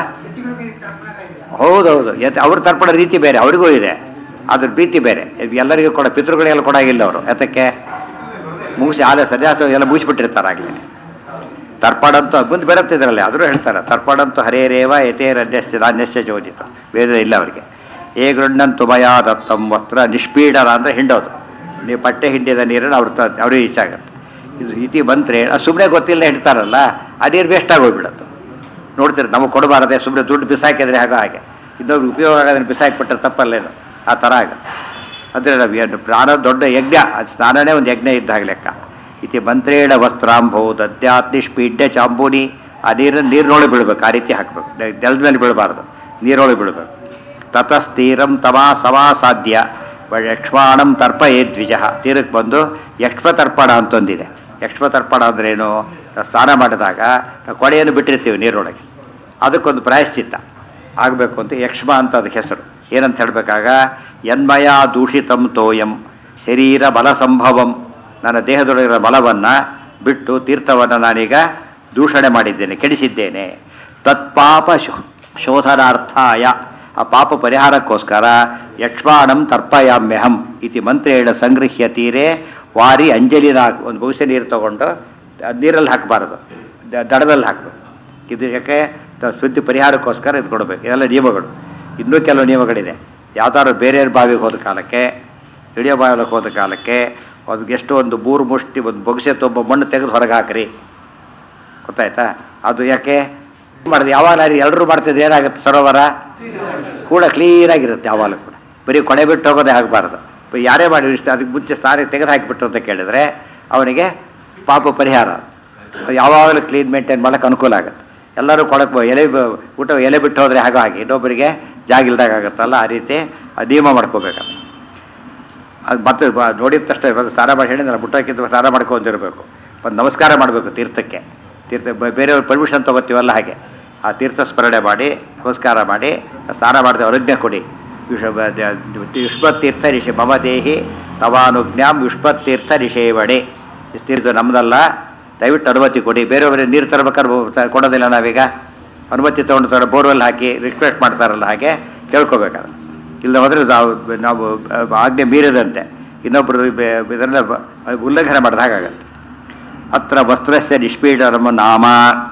ಹೌದೌದು ಯತ್ ಅವ್ರ ತರ್ಪಣ ರೀತಿ ಬೇರೆ ಅವರಿಗೂ ಇದೆ ಅದ್ರ ಪ್ರೀತಿ ಬೇರೆ ಎಲ್ಲರಿಗೂ ಕೊಡ ಪಿತೃಗಳಿಗೆಲ್ಲ ಕೊಡಾಗಿಲ್ಲ ಅವರು ಯಾತಕ್ಕೆ ಮುಗಿಸಿ ಆದ ಸನ್ಯಾಸ ಎಲ್ಲ ಮುಗಿಸ್ಬಿಟ್ಟಿರ್ತಾರೆ ಆಗಲೇ ತರ್ಪಣಂತೂ ಮುಂದೆ ಬರುತ್ತಿದ್ರಲ್ಲ ಆದರೂ ಹೇಳ್ತಾರೆ ತರ್ಪಣಂತೂ ಹರೇರೇವ ಯಥೇರನ್ಯಸ್ಯ ನಾನ್ಯಸ್ಯ ಜೋದಿತ ವೇದ ಇಲ್ಲ ಅವರಿಗೆ ಏ ಗೃಣ್ಣಂತು ಮಯಾ ದತ್ತಂ ವಸ್ತ್ರ ನಿಷ್ಪೀಡನ ಅಂದರೆ ಹಿಂಡೋದು ನೀವು ಬಟ್ಟೆ ಹಿಂಡಿದ ನೀರನ್ನು ಅವ್ರ ತ ಅವ್ರಿಗೆ ಈಚೆ ಆಗುತ್ತೆ ಇದು ಇತಿ ಬಂದರೆ ಸುಮ್ಮನೆ ಗೊತ್ತಿಲ್ಲ ಹಿಡ್ತಾರಲ್ಲ ಆ ನೀರು ವೇಸ್ಟ್ ಆಗೋಗ್ಬಿಡತ್ತೆ ನೋಡ್ತೀರಿ ನಮಗೆ ಕೊಡಬಾರದೆ ಸುಮ್ಮನೆ ದುಡ್ಡು ಬಿಸಾಕಿದ್ರೆ ಹಾಗೋ ಹಾಗೆ ಇನ್ನೊಬ್ರು ಉಪಯೋಗ ಆಗೋದನ್ನು ಬಿಸಾಕಿಬಿಟ್ರೆ ತಪ್ಪಲ್ಲೇನು ಆ ಥರ ಆಗುತ್ತೆ ಅಂದರೆ ನಾವು ಏನು ಪ್ರಾಣ ದೊಡ್ಡ ಯಜ್ಞ ಅದು ಸ್ನಾನನೇ ಒಂದು ಯಜ್ಞ ಇದ್ದಾಗ ಲೆಕ್ಕ ಇತಿ ಮಂತ್ರೇಣ ವಸ್ತ್ರಾಂಭೋ ದದ್ಯಾತ್ ನಿಷ್ಪೀಡ್ಯ ಚಾಂಬೂನಿ ಆ ನೀರನ್ನು ನೀರಿನೊಳಗೆ ಬೀಳ್ಬೇಕು ಆ ರೀತಿ ಹಾಕಬೇಕು ನೆಲದ ಮೇಲೆ ಬೀಳಬಾರ್ದು ನೀರೊಳಗೆ ಬೀಳಬೇಕು ತತಸ್ಥೀರಂ ತಮಾ ಸಮಾಸಾಧ್ಯ ಯಕ್ಷ್ಮಾಣಂ ತರ್ಪಯೇ ದ್ವಿಜ ತೀರಕ್ಕೆ ಬಂದು ಯಕ್ಷ್ಮ ತರ್ಪಣ ಅಂತೊಂದಿದೆ ಯಕ್ಷ್ಮ ತರ್ಪಣ ಅಂದ್ರೇನು ನಾವು ಸ್ನಾನ ಮಾಡಿದಾಗ ನಾವು ಕೊಡೆಯನ್ನು ಬಿಟ್ಟಿರ್ತೀವಿ ನೀರೊಳಗೆ ಅದಕ್ಕೊಂದು ಪ್ರಾಯಶ್ಚಿತ್ತ ಆಗಬೇಕು ಅಂತ ಯಕ್ಷ್ಮ ಅಂತ ಅದಕ್ಕೆ ಹೆಸರು ಏನಂತ ಹೇಳಬೇಕಾಗ ಯನ್ಮಯ ದೂಷಿತಂ ತೋಯಂ ಶರೀರ ಬಲ ಸಂಭವಂ ನನ್ನ ದೇಹದೊಳಗಿರೋ ಬಲವನ್ನು ಬಿಟ್ಟು ತೀರ್ಥವನ್ನು ನಾನೀಗ ದೂಷಣೆ ಮಾಡಿದ್ದೇನೆ ಕೆಡಿಸಿದ್ದೇನೆ ತತ್ಪಾಪ ಶೋ ಶೋಧನಾರ್ಥಾಯ ಆ ಪಾಪ ಪರಿಹಾರಕ್ಕೋಸ್ಕರ ಯಕ್ಷ್ಮಾಣಂ ತರ್ಪಯಾಮ್ಯಹಂ ಇತಿ ಮಂತ್ರೇಣ ಸಂಗೃಹ್ಯ ತೀರೆ ವಾರಿ ಅಂಜಲಿನ ಹಾಕಿ ಒಂದು ಬಹುಶಃ ನೀರು ತಗೊಂಡು ಅದ್ ನೀರಲ್ಲಿ ಹಾಕಬಾರ್ದು ದಡದಲ್ಲಿ ಹಾಕಬೇಕು ಇದು ಯಾಕೆ ತ- ಶುದ್ಧಿ ಪರಿಹಾರಕ್ಕೋಸ್ಕರ ಇದು ಕೊಡಬೇಕು ಇದೆಲ್ಲ ನಿಯಮಗಳು ಇನ್ನೂ ಕೆಲವು ನಿಯಮಗಳಿದೆ ಯಾವ್ದಾದ್ರು ಬೇರೆ ಬಾವಿಗೆ ಹೋದ ಕಾಲಕ್ಕೆ ಹಿಡಿಯೋ ಬಾವಿಗೆ ಹೋದ ಕಾಲಕ್ಕೆ ಅದಕ್ಕೆ ಎಷ್ಟು ಒಂದು ಮೂರು ಮುಷ್ಟಿ ಒಂದು ಬೊಗಸೆ ತುಂಬ ಮಣ್ಣು ತೆಗೆದು ಹೊರಗೆ ಹಾಕ್ರಿ ಗೊತ್ತಾಯ್ತಾ ಅದು ಯಾಕೆ ಮಾಡಿದೆ ಯಾವಾಗ ಎಲ್ಲರೂ ಮಾಡ್ತಿದ್ರೆ ಏನಾಗುತ್ತೆ ಸರೋವರ ಕೂಡ ಕ್ಲೀನಾಗಿರುತ್ತೆ ಯಾವಾಗಲೂ ಕೂಡ ಬರೀ ಕೊನೆ ಬಿಟ್ಟು ಹೋಗೋದೇ ಆಗಬಾರ್ದು ಯಾರೇ ಮಾಡಿ ಇಷ್ಟ ಅದಕ್ಕೆ ಮುಂಚೆ ಸ್ನಾನಕ್ಕೆ ತೆಗೆದು ಹಾಕಿಬಿಟ್ಟು ಅಂತ ಕೇಳಿದ್ರೆ ಅವನಿಗೆ ಪಾಪ ಪರಿಹಾರ ಯಾವಾಗಲೂ ಕ್ಲೀನ್ ಮೇಂಟೈನ್ ಮಾಡೋಕ್ಕೆ ಅನುಕೂಲ ಆಗುತ್ತೆ ಎಲ್ಲರೂ ಕೊಡಕ್ಕೆ ಎಲೆ ಬ- ಊಟ ಎಲೆ ಬಿಟ್ಟು ಹೋದರೆ ಹಾಗೆ ಹಾಗೆ ಇನ್ನೊಬ್ಬರಿಗೆ ಜಾಗ ಇಲ್ದಾಗ ಆಗುತ್ತಲ್ಲ ಆ ರೀತಿ ಅದು ನಿಯಮ ಮಾಡ್ಕೋಬೇಕಲ್ಲ ಅದು ಮತ್ತೆ ಬ- ನೋಡಿದ ತಕ್ಷಣ ಇವತ್ತು ಸ್ನಾನ ಮಾಡಿ ಹೇಳಿದ್ರೆ ಮುಟ್ಟಕ್ಕಿಂತ ಸ್ನಾನ ಮಾಡ್ಕೊಂಡಿರ್ಬೇಕು ಒಂದು ನಮಸ್ಕಾರ ಮಾಡಬೇಕು ತೀರ್ಥಕ್ಕೆ ತೀರ್ಥ ಬ- ಬೇರೆಯವ್ರ ಪರ್ಮಿಷನ್ ತೊಗೋತೀವಲ್ಲ ಹಾಗೆ ಆ ತೀರ್ಥ ಸ್ಮರಣೆ ಮಾಡಿ ನಮಸ್ಕಾರ ಮಾಡಿ ಸ್ನಾನ ಮಾಡಿದ ಅನುಜ್ಞೆ ಕೊಡಿ ವಿಶ್ವ ವಿಶ್ವತೀರ್ಥ ರಿಷಿ ಮಮ ದೇಹಿ ತವಾನುಜ್ಞಾಂ ವಿಶ್ವತೀರ್ಥ ರಿಷೇವಡೆ ಇಷ್ಟು ತೀರ್ಥ ನಮ್ಮದಲ್ಲ ದಯವಿಟ್ಟು ಅನುಮತಿ ಕೊಡಿ ಬೇರೆಯವ್ರಿಗೆ ನೀರು ತರಬೇಕಾದ್ರೆ ಬ- ತ- ಕೊಡೋದಿಲ್ಲ ನಾವೀಗ ಅನುಮತಿ ತೊಗೊಂಡು ತರ ಬೋರ್ವೆಲ್ ಹಾಕಿ ರಿಕ್ವೆಸ್ಟ್ ಮಾಡ್ತಾರಲ್ಲ ಹಾಗೆ ಕೇಳ್ಕೊಬೇಕಾದ್ರೆ ಇಲ್ಲ ಹೋದರೆ ನಾವು ನಾವು ಆಜ್ಞೆ ಮೀರಿದಂತೆ ಇನ್ನೊಬ್ಬರು ಬೆ- ಇದನ್ನ ಬ- ಉಲ್ಲಂಘನೆ ಮಾಡಿದ ಹಾಗಾಗತ್ತೆ ಅತ್ರ ವಸ್ತ್ರಸ್ಯ ನಿಷ್ಪೀಡನಂ ನಾಮ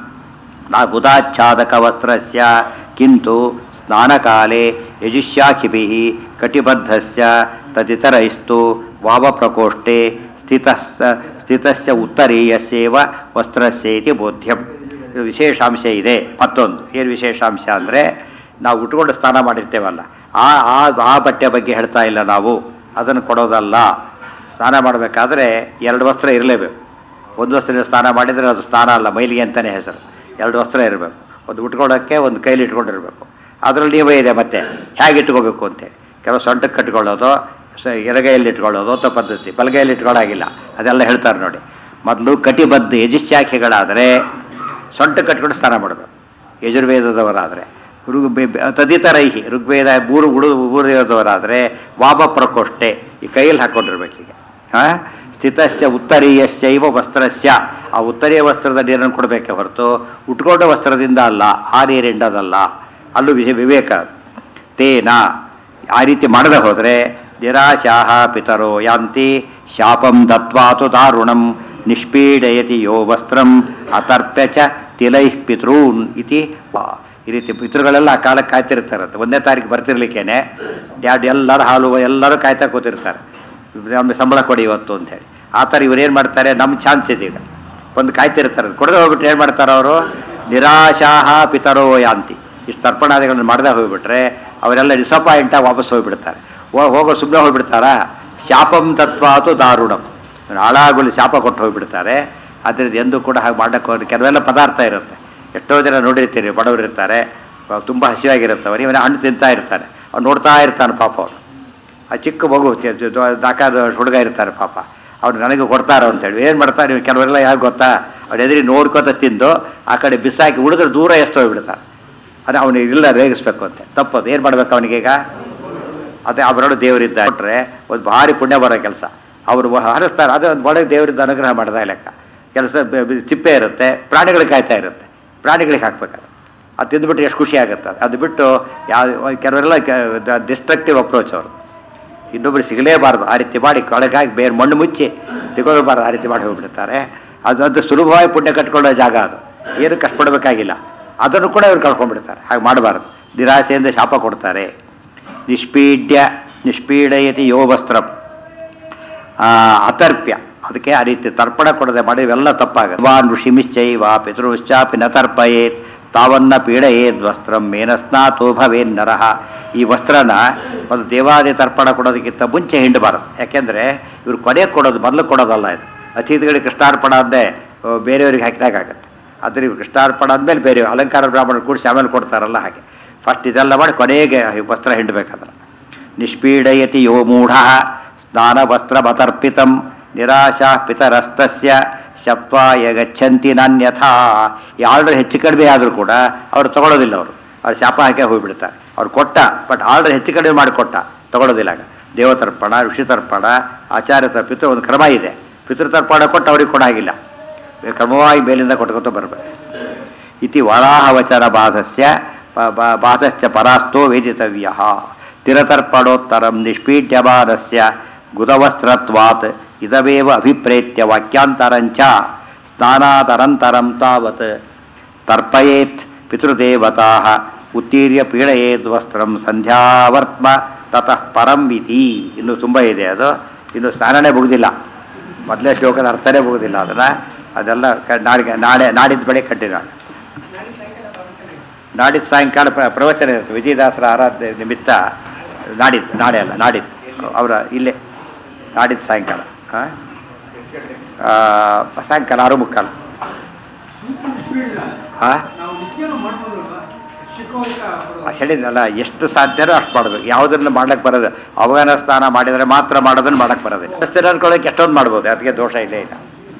ನಾ ಬುಧಾಚ್ಛಾದಕ ವಸ್ತ್ರಸ್ಯ ಕಿಂತು ಸ್ನಾನಕಾಲೆ ಯಜುಷ್ಯಾಖಿಭಿಃ ಕಟಿಬದ್ಧಸ್ಯ ತದಿತರೈಸ್ತು ವಾಮಪ್ರಕೋಷ್ಠೆ ಸ್ಥಿತಸ್ಸ ಸ್ಥಿತಸ್ಯ ಉತ್ತರೀಯಸ್ಯೇವ ವಸ್ತ್ರಸ್ಯ ಇತಿ ಬೋಧ್ಯಂ ಇದು ವಿಶೇಷಾಂಶ ಇದೆ ಮತ್ತೊಂದು ಏನು ವಿಶೇಷಾಂಶ ಅಂದರೆ ನಾವು ಉಟ್ಕೊಂಡು ಸ್ನಾನ ಮಾಡಿರ್ತೇವಲ್ಲ ಆ ಆ ಆ ಬಟ್ಟೆ ಬಗ್ಗೆ ಹೇಳ್ತಾ ಇಲ್ಲ ನಾವು ಅದನ್ನು ಕೊಡೋದಲ್ಲ ಸ್ನಾನ ಮಾಡಬೇಕಾದ್ರೆ ಎರಡು ವಸ್ತ್ರ ಇರಲೇಬೇಕು ಒಂದು ವಸ್ತ್ರದಿಂದ ಸ್ನಾನ ಮಾಡಿದರೆ ಅದು ಸ್ನಾನ ಅಲ್ಲ ಮೈಲಿಗೆ ಅಂತಲೇ ಹೆಸರು ಎರಡು ವಸ್ತ್ರ ಇರಬೇಕು ಒಂದು ಉಟ್ಕೊಳ್ಳೋಕ್ಕೆ ಒಂದು ಕೈಲಿ ಇಟ್ಕೊಂಡಿರ್ಬೇಕು ಅದರಲ್ಲಿ ನಿಯಮ ಇದೆ ಮತ್ತೆ ಹೇಗೆ ಇಟ್ಕೋಬೇಕು ಅಂತೇಳಿ ಕೆಲವು ಸೊಂಟಕ್ಕೆ ಕಟ್ಕೊಳ್ಳೋದು ಸ- ಎಡಗೈಯಲ್ಲಿ ಇಟ್ಕೊಳ್ಳೋದು ಅಂತ ಪದ್ಧತಿ ಬಲಗೈಯಲ್ಲಿ ಇಟ್ಕೊಳ್ಳೋಗಿಲ್ಲ ಅದೆಲ್ಲ ಹೇಳ್ತಾರೆ ನೋಡಿ ಮೊದಲು ಕಟಿಬದ್ಧ ಯಜುಶ್ಯಾಖೆಗಳಾದರೆ ಸೊಂಟ ಕಟ್ಕೊಂಡು ಸ್ನಾನ ಮಾಡಬೇಕು ಯಜುರ್ವೇದದವರಾದರೆ ಋಗ್ ಬೆ- ಬೆ- ತದಿತರೈಹಿ ಋಗ್ವೇದ ಮೂರು ಉಡು ಊರಿರೋದವರಾದರೆ ವಾಮ ಪ್ರಕೋಷ್ಠೆ ಈ ಕೈಯಲ್ಲಿ ಹಾಕ್ಕೊಂಡಿರ್ಬೇಕು ಹೀಗೆ ಹಾಂ ಸ್ಥಿತಸ್ಯ ಉತ್ತರೀಯಸ್ಯೈವ ವಸ್ತ್ರಸ್ಯ ಆ ಉತ್ತರೀಯ ವಸ್ತ್ರದ ನೀರನ್ನು ಕೊಡಬೇಕೆ ಹೊರತು ಉಟ್ಕೊಂಡ ವಸ್ತ್ರದಿಂದ ಅಲ್ಲ ಆ ನೀರಿಂಡದಲ್ಲ ಅಲ್ಲೂ ವಿಷಯ ವಿವೇಕ ತೇನ ಆ ರೀತಿ ಮಾಡದೆ ಹೋದರೆ ನಿರಾಶಾಹ ಪಿತರೋ ಯಾಂತಿ ಶಾಪಂ ದತ್ವಾತು ದಾರುಣಂ ನಿಷ್ಪೀಡಯತಿ ಯೋ ವಸ್ತ್ರಂ ಅತರ್ಪ್ಯ ಚ ತಿಲೈಃ ಪಿತೃನ್ ಇತಿ ವಾ. ಈ ರೀತಿ ಪಿತೃಗಳೆಲ್ಲ ಆ ಕಾಲಕ್ಕೆ ಕಾಯ್ತಿರ್ತಾರಂತೆ ಒಂದನೇ ತಾರೀಕು ಬರ್ತಿರ್ಲಿಕ್ಕೇನೆ ಯಾರು ಎಲ್ಲರೂ ಹಾಲು ಎಲ್ಲರೂ ಕಾಯ್ತಾ ಕೂತಿರ್ತಾರೆ ನಮಗೆ ಸಂಬಳ ಕೊಡಿ ಇವತ್ತು ಅಂತೇಳಿ ಆ ಥರ ಇವ್ರು ಏನು ಮಾಡ್ತಾರೆ ನಮ್ಮ ಚಾನ್ಸ್ ಇದೆ ಈಗ ಒಂದು ಕಾಯ್ತಿರ್ತಾರೆ ಕೊಡದೆ ಹೋಗ್ಬಿಟ್ಟು ಏನು ಮಾಡ್ತಾರೆ ಅವರು ನಿರಾಶಾಹ ಪಿತರೋ ಯಾಂತಿ ಇಷ್ಟು ತರ್ಪಣಾದಿಗಳನ್ನು ಮಾಡದೆ ಹೋಗ್ಬಿಟ್ರೆ ಅವರೆಲ್ಲ ಡಿಸಪಾಯಿಂಟಾಗಿ ವಾಪಸ್ ಹೋಗ್ಬಿಡ್ತಾರೆ ಹೋ- ಹೋಗೋ ಸುಮ್ಮನೆ ಹೋಗ್ಬಿಡ್ತಾರಾ ಶಾಪಂ ತತ್ವಾತು ದಾರುಣಂ ಹಾಳಾಗಲು ಶಾಪ ಕೊಟ್ಟು ಹೋಗ್ಬಿಡ್ತಾರೆ ಅದರಿಂದ ಎಂದೂ ಕೂಡ ಹಾಗೆ ಮಾಡಕ್ಕೆ ಹೋಗಿ ಕೆಲವೆಲ್ಲ ಪದಾರ್ಥ ಇರುತ್ತೆ ಎಷ್ಟೋ ಜನ ನೋಡಿರ್ತೀರಿ ಬಡವರು ಇರ್ತಾರೆ ತುಂಬ ಹಸಿವಾಗಿರುತ್ತವರು ಇವನೇ ಹಣ್ಣು ತಿಂತಾ ಇರ್ತಾನೆ ಅವ್ನು ನೋಡ್ತಾ ಇರ್ತಾನೆ ಪಾಪ ಅವನು ಆ ಚಿಕ್ಕ ಮಗು ಚ- ಚ- ದೊ- ದಾಕಾದ ಹುಡುಗ ಇರ್ತಾರೆ ಪಾಪ ಅವ್ರು ನನಗೆ ಕೊಡ್ತಾರೋ ಅಂತೇಳಿ ಏನು ಮಾಡ್ತಾರೆ ನೀವು ಕೆಲವರೆಲ್ಲ ಯಾಕೆ ಗೊತ್ತಾ ಅವ್ರು ಎದುರಿ ನೋಡ್ಕೊತ ತಿಂದು ಆ ಕಡೆ ಬಿಸಾಕಿ ಉಳಿದ್ರೆ ದೂರ ಎಸ್ತೋಗ್ಬಿಡ್ತಾರೆ ಅದು ಅವನಿಗೆ ಇಲ್ಲ ರೇಗಿಸ್ಬೇಕು ಅಂತ ತಪ್ಪದು ಏನು ಮಾಡ್ಬೇಕು ಅವನಿಗೀಗ ಅದೇ ಅವರೊಳಗೆ ದೇವರಿದ್ದ ಕೊಟ್ಟರೆ ಒಂದು ಭಾರಿ ಪುಣ್ಯ ಬರೋ ಕೆಲಸ ಅವರು ಹರಿಸ್ತಾರೆ ಅದು ಒಂದು ಒಳಗೆ ದೇವರಿದ್ದ ಅನುಗ್ರಹ ಮಾಡ್ದ ಲೆಕ್ಕ ಕೆಲಸ ಬ- ಬ- ತಿಪ್ಪೆ ಇರುತ್ತೆ ಪ್ರಾಣಿಗಳಿಗೆ ಕಾಯ್ತಾ ಇರುತ್ತೆ ಪ್ರಾಣಿಗಳಿಗೆ ಹಾಕ್ಬೇಕಾದ್ರೆ ಅದು ತಿಂದ್ಬಿಟ್ಟು ಎಷ್ಟು ಖುಷಿ ಆಗುತ್ತೆ ಅದು. ಅದು ಬಿಟ್ಟು ಯಾವ ಕೆಲವರೆಲ್ಲ ಡಿಸ್ಟ್ರಕ್ಟಿವ್ ಅಪ್ರೋಚ್ ಅವರು ಇನ್ನೊಬ್ರು ಸಿಗಲೇಬಾರ್ದು ಆ ರೀತಿ ಮಾಡಿ ಕೊಳಗಾಗಿ ಬೇರೆ ಮಣ್ಣು ಮುಚ್ಚಿ ತಗೊಳ್ಬಾರ್ದು ಆ ರೀತಿ ಮಾಡಿ ಹೋಗ್ಬಿಡ್ತಾರೆ ಅದು ಅದು ಸುಲಭವಾಗಿ ಪುಣ್ಯ ಕಟ್ಕೊಳ್ಳೋ ಜಾಗ ಅದು ಏನು ಕಷ್ಟಪಡಬೇಕಾಗಿಲ್ಲ ಅದನ್ನು ಕೂಡ ಇವ್ರು ಕಳ್ಕೊಂಡ್ಬಿಡ್ತಾರೆ ಹಾಗೆ ಮಾಡಬಾರ್ದು ನಿರಾಸೆಯಿಂದ ಶಾಪ ಕೊಡ್ತಾರೆ ನಿಷ್ಪೀಡ್ಯ ನಿಷ್ಪೀಡಯತಿ ಯೋ ವಸ್ತ್ರಂ ಆ, ಅತರ್ಪ್ಯ ಅದಕ್ಕೆ ಆ ರೀತಿ ತರ್ಪಣ ಕೊಡದೆ ಮಾಡಿ ಇವೆಲ್ಲ ತಪ್ಪಾಗುತ್ತೆ ವಾ ಋಷಿಮಿಶ್ಚೈವ ಪಿತೃಶ್ಚಾಪಿ ನ ತರ್ಪಯೇತ್ ತಾವನ್ನ ಪೀಡಯೇದ್ ವಸ್ತ್ರಂ ಮೇನಸ್ನಾತೋ ಭವೇನ್ ನರಹ ಈ ವಸ್ತ್ರನ ಒಂದು ದೇವಾದಿ ತರ್ಪಣ ಕೊಡೋದಕ್ಕಿಂತ ಮುಂಚೆ ಹಿಂಡಬಾರದು ಯಾಕೆಂದ್ರೆ ಇವ್ರು ಕೊನೆ ಕೊಡೋದು ಮೊದಲು ಕೊಡೋದಲ್ಲ ಇದು ಅತಿಥಿಗಳಿಗೆ ಕೃಷ್ಣಾರ್ಪಣ ಅಂದೇ ಆ, ಬೇರೆಯವ್ರಿಗೆ ಹಾಕಿದಾಗತ್ತೆ ಆದರೆ ಇವ್ರು ಕೃಷ್ಣಾರ್ಪಣ ಅಂದಮೇಲೆ ಬೇರೆ ಅಲಂಕಾರ ಬ್ರಾಹ್ಮಣರು ಕೂಡಿಸಿ ಆಮೇಲೆ ಕೊಡ್ತಾರಲ್ಲ ಹಾಗೆ ಫಸ್ಟ್ ಇದೆಲ್ಲ ಮಾಡಿ ಕೊನೆಗೆ ಈ ವಸ್ತ್ರ ಹಿಂಡಬೇಕಾದ್ರೆ ನಿಷ್ಪೀಡಯತಿ ಯೋ ಮೂಢ ಸ್ನಾನವಸ್ತ್ರಮತರ್ಪಿತಂ ನಿರಾಶಾ ಪಿತರಸ್ತಸ್ಯ ಶಪ್ವಾಯ ಗಚ್ಚಂತಿ ನಾನ್ಯಥಾ ಈ ಆರ್ಡರ್ ಹೆಚ್ಚು ಕಡಿಮೆ ಆದರೂ ಕೂಡ ಅವ್ರು ತಗೊಳ್ಳೋದಿಲ್ಲ ಅವರು ಅವ್ರು ಶಾಪ ಹಾಕಿ ಹೋಗ್ಬಿಡ್ತಾರೆ ಅವ್ರು ಕೊಟ್ಟ ಬಟ್ ಆರ್ಡರ್ ಹೆಚ್ಚು ಕಡಿಮೆ ಮಾಡಿ ಕೊಟ್ಟ ತಗೊಳ್ಳೋದಿಲ್ಲ ಆಗ ದೇವತರ್ಪಣ ಋಷಿತರ್ಪಣ ಆಚಾರ್ಯ ತರ ಪಿತೃ ಒಂದು ಕ್ರಮ ಇದೆ ಪಿತೃತರ್ಪಣ ಕೊಟ್ಟು ಅವ್ರಿಗೆ ಕೊಡ ಹಾಗಿಲ್ಲ ಕ್ರಮವಾಗಿ ಮೇಲಿಂದ ಕೊಟ್ಕೊತ ಬರಬೇಕು ಇತಿ ವರಾಹವಚನ ಬಾಧಸ್ಯ ಬ- ಬ- ಬಾಧಶ್ಚ ಪರಾಸ್ತೋ ವೇದಿತವ್ಯ ತಿರತರ್ಪಣೋತ್ತರಂ ನಿಷ್ಪೀಡ್ಯಮಾನಸ್ಯ ಗುದವಸ್ತ್ರತ್ವಾತ್ ಇದವೇವ ಅಭಿಪ್ರೇತ್ಯ ವಾಕ್ಯಾಂತರಂಚ ಸ್ನಾನಾದರಂತರಂ ತಾವತ್ ತರ್ಪಯೇತ್ ಪಿತೃದೇವತಾ ಉತ್ತೀರ್ಯ ಪೀಡಯೇದ್ ವಸ್ತ್ರಂ ಸಂಧ್ಯಾವರ್ತ್ಮ ತತಃ ಪರಂ ಇತಿ ಇನ್ನು ತುಂಬ ಇದೆ ಅದು ಇನ್ನು ಸ್ನಾನನೇ ಮುಗುದಿಲ್ಲ ಮೊದಲೇ ಶ್ಲೋಕದ ಅರ್ಥನೇ ಮುಗುದಿಲ್ಲ ಅದನ್ನು ಅದೆಲ್ಲ ಕ- ನಾಡಿಗೆ ನಾಳೆ ನಾಡಿದ್ದು ಬೆಳಗ್ಗೆ ಕಂಟಿನ್ಯೂ ಆಗುತ್ತೆ ನಾಡಿದ್ದು ಸಾಯಂಕಾಲ ಪ್ರ- ಪ್ರವಚನ ಇರುತ್ತೆ ವಿಜಯದಾಸರ ಆರಾಧನೆ ನಿಮಿತ್ತ ನಾಡಿದ್ದು ನಾಳೆ ಅಲ್ಲ ನಾಡಿದ್ದು ಅವರ ಇಲ್ಲೇ ನಾಡಿದ್ದು ಸಾಯಂಕಾಲ ಹಾಂ ಸಾಯಂಕಾಲ ಆರು ಮುಕ್ಕಾಲು ಸೂಪರ್ ಸ್ಪೀಡ್ ಇಲ್ಲ ಹಾಂ ನಾವು ನಿತ್ಯನೂ ಮಾಡ್ಬೋದಲ್ವಾ ಶಿಖೋಹಿತ ಹೇಳಿದ್ನಲ್ಲ ಎಷ್ಟು ಸಾಧ್ಯನೋ ಅಷ್ಟು ಮಾಡಬೇಕು ಯಾವುದನ್ನು ಮಾಡ್ಲಿಕ್ಕೆ ಬರೋದು ಅವಗಾನ ಸ್ನಾನ ಮಾಡಿದರೆ ಮಾತ್ರ ಮಾಡೋದನ್ನು ಮಾಡಕ್ಕೆ ಬರೋದಿಲ್ಲ ಅಷ್ಟೇ ಅನ್ಕೊಳ್ಳೋಕೆ ಎಷ್ಟೊಂದು ಮಾಡ್ಬೋದು ಅದಕ್ಕೆ ದೋಷ ಇಲ್ಲೇ ಇಲ್ಲ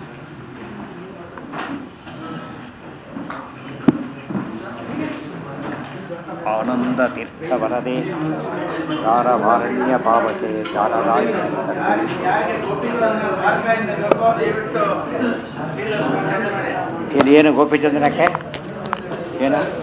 ಆನಂದ ತೀರ್ಥ ವರದೆ ಗಾರವಾರಣ್ಯ ಪಾವತೆ ಗಾರರಾಯ ಯಾಕೆ ಗೋಪಿಗಳನ್ನು ಮಾರ್ಗದಿಂದ ಕರ್ಕೊ ದಯವಿಟ್ಟು ಏನು ಗೋಪಿಚಂದ್ರಕ್ಕೆ ಏನು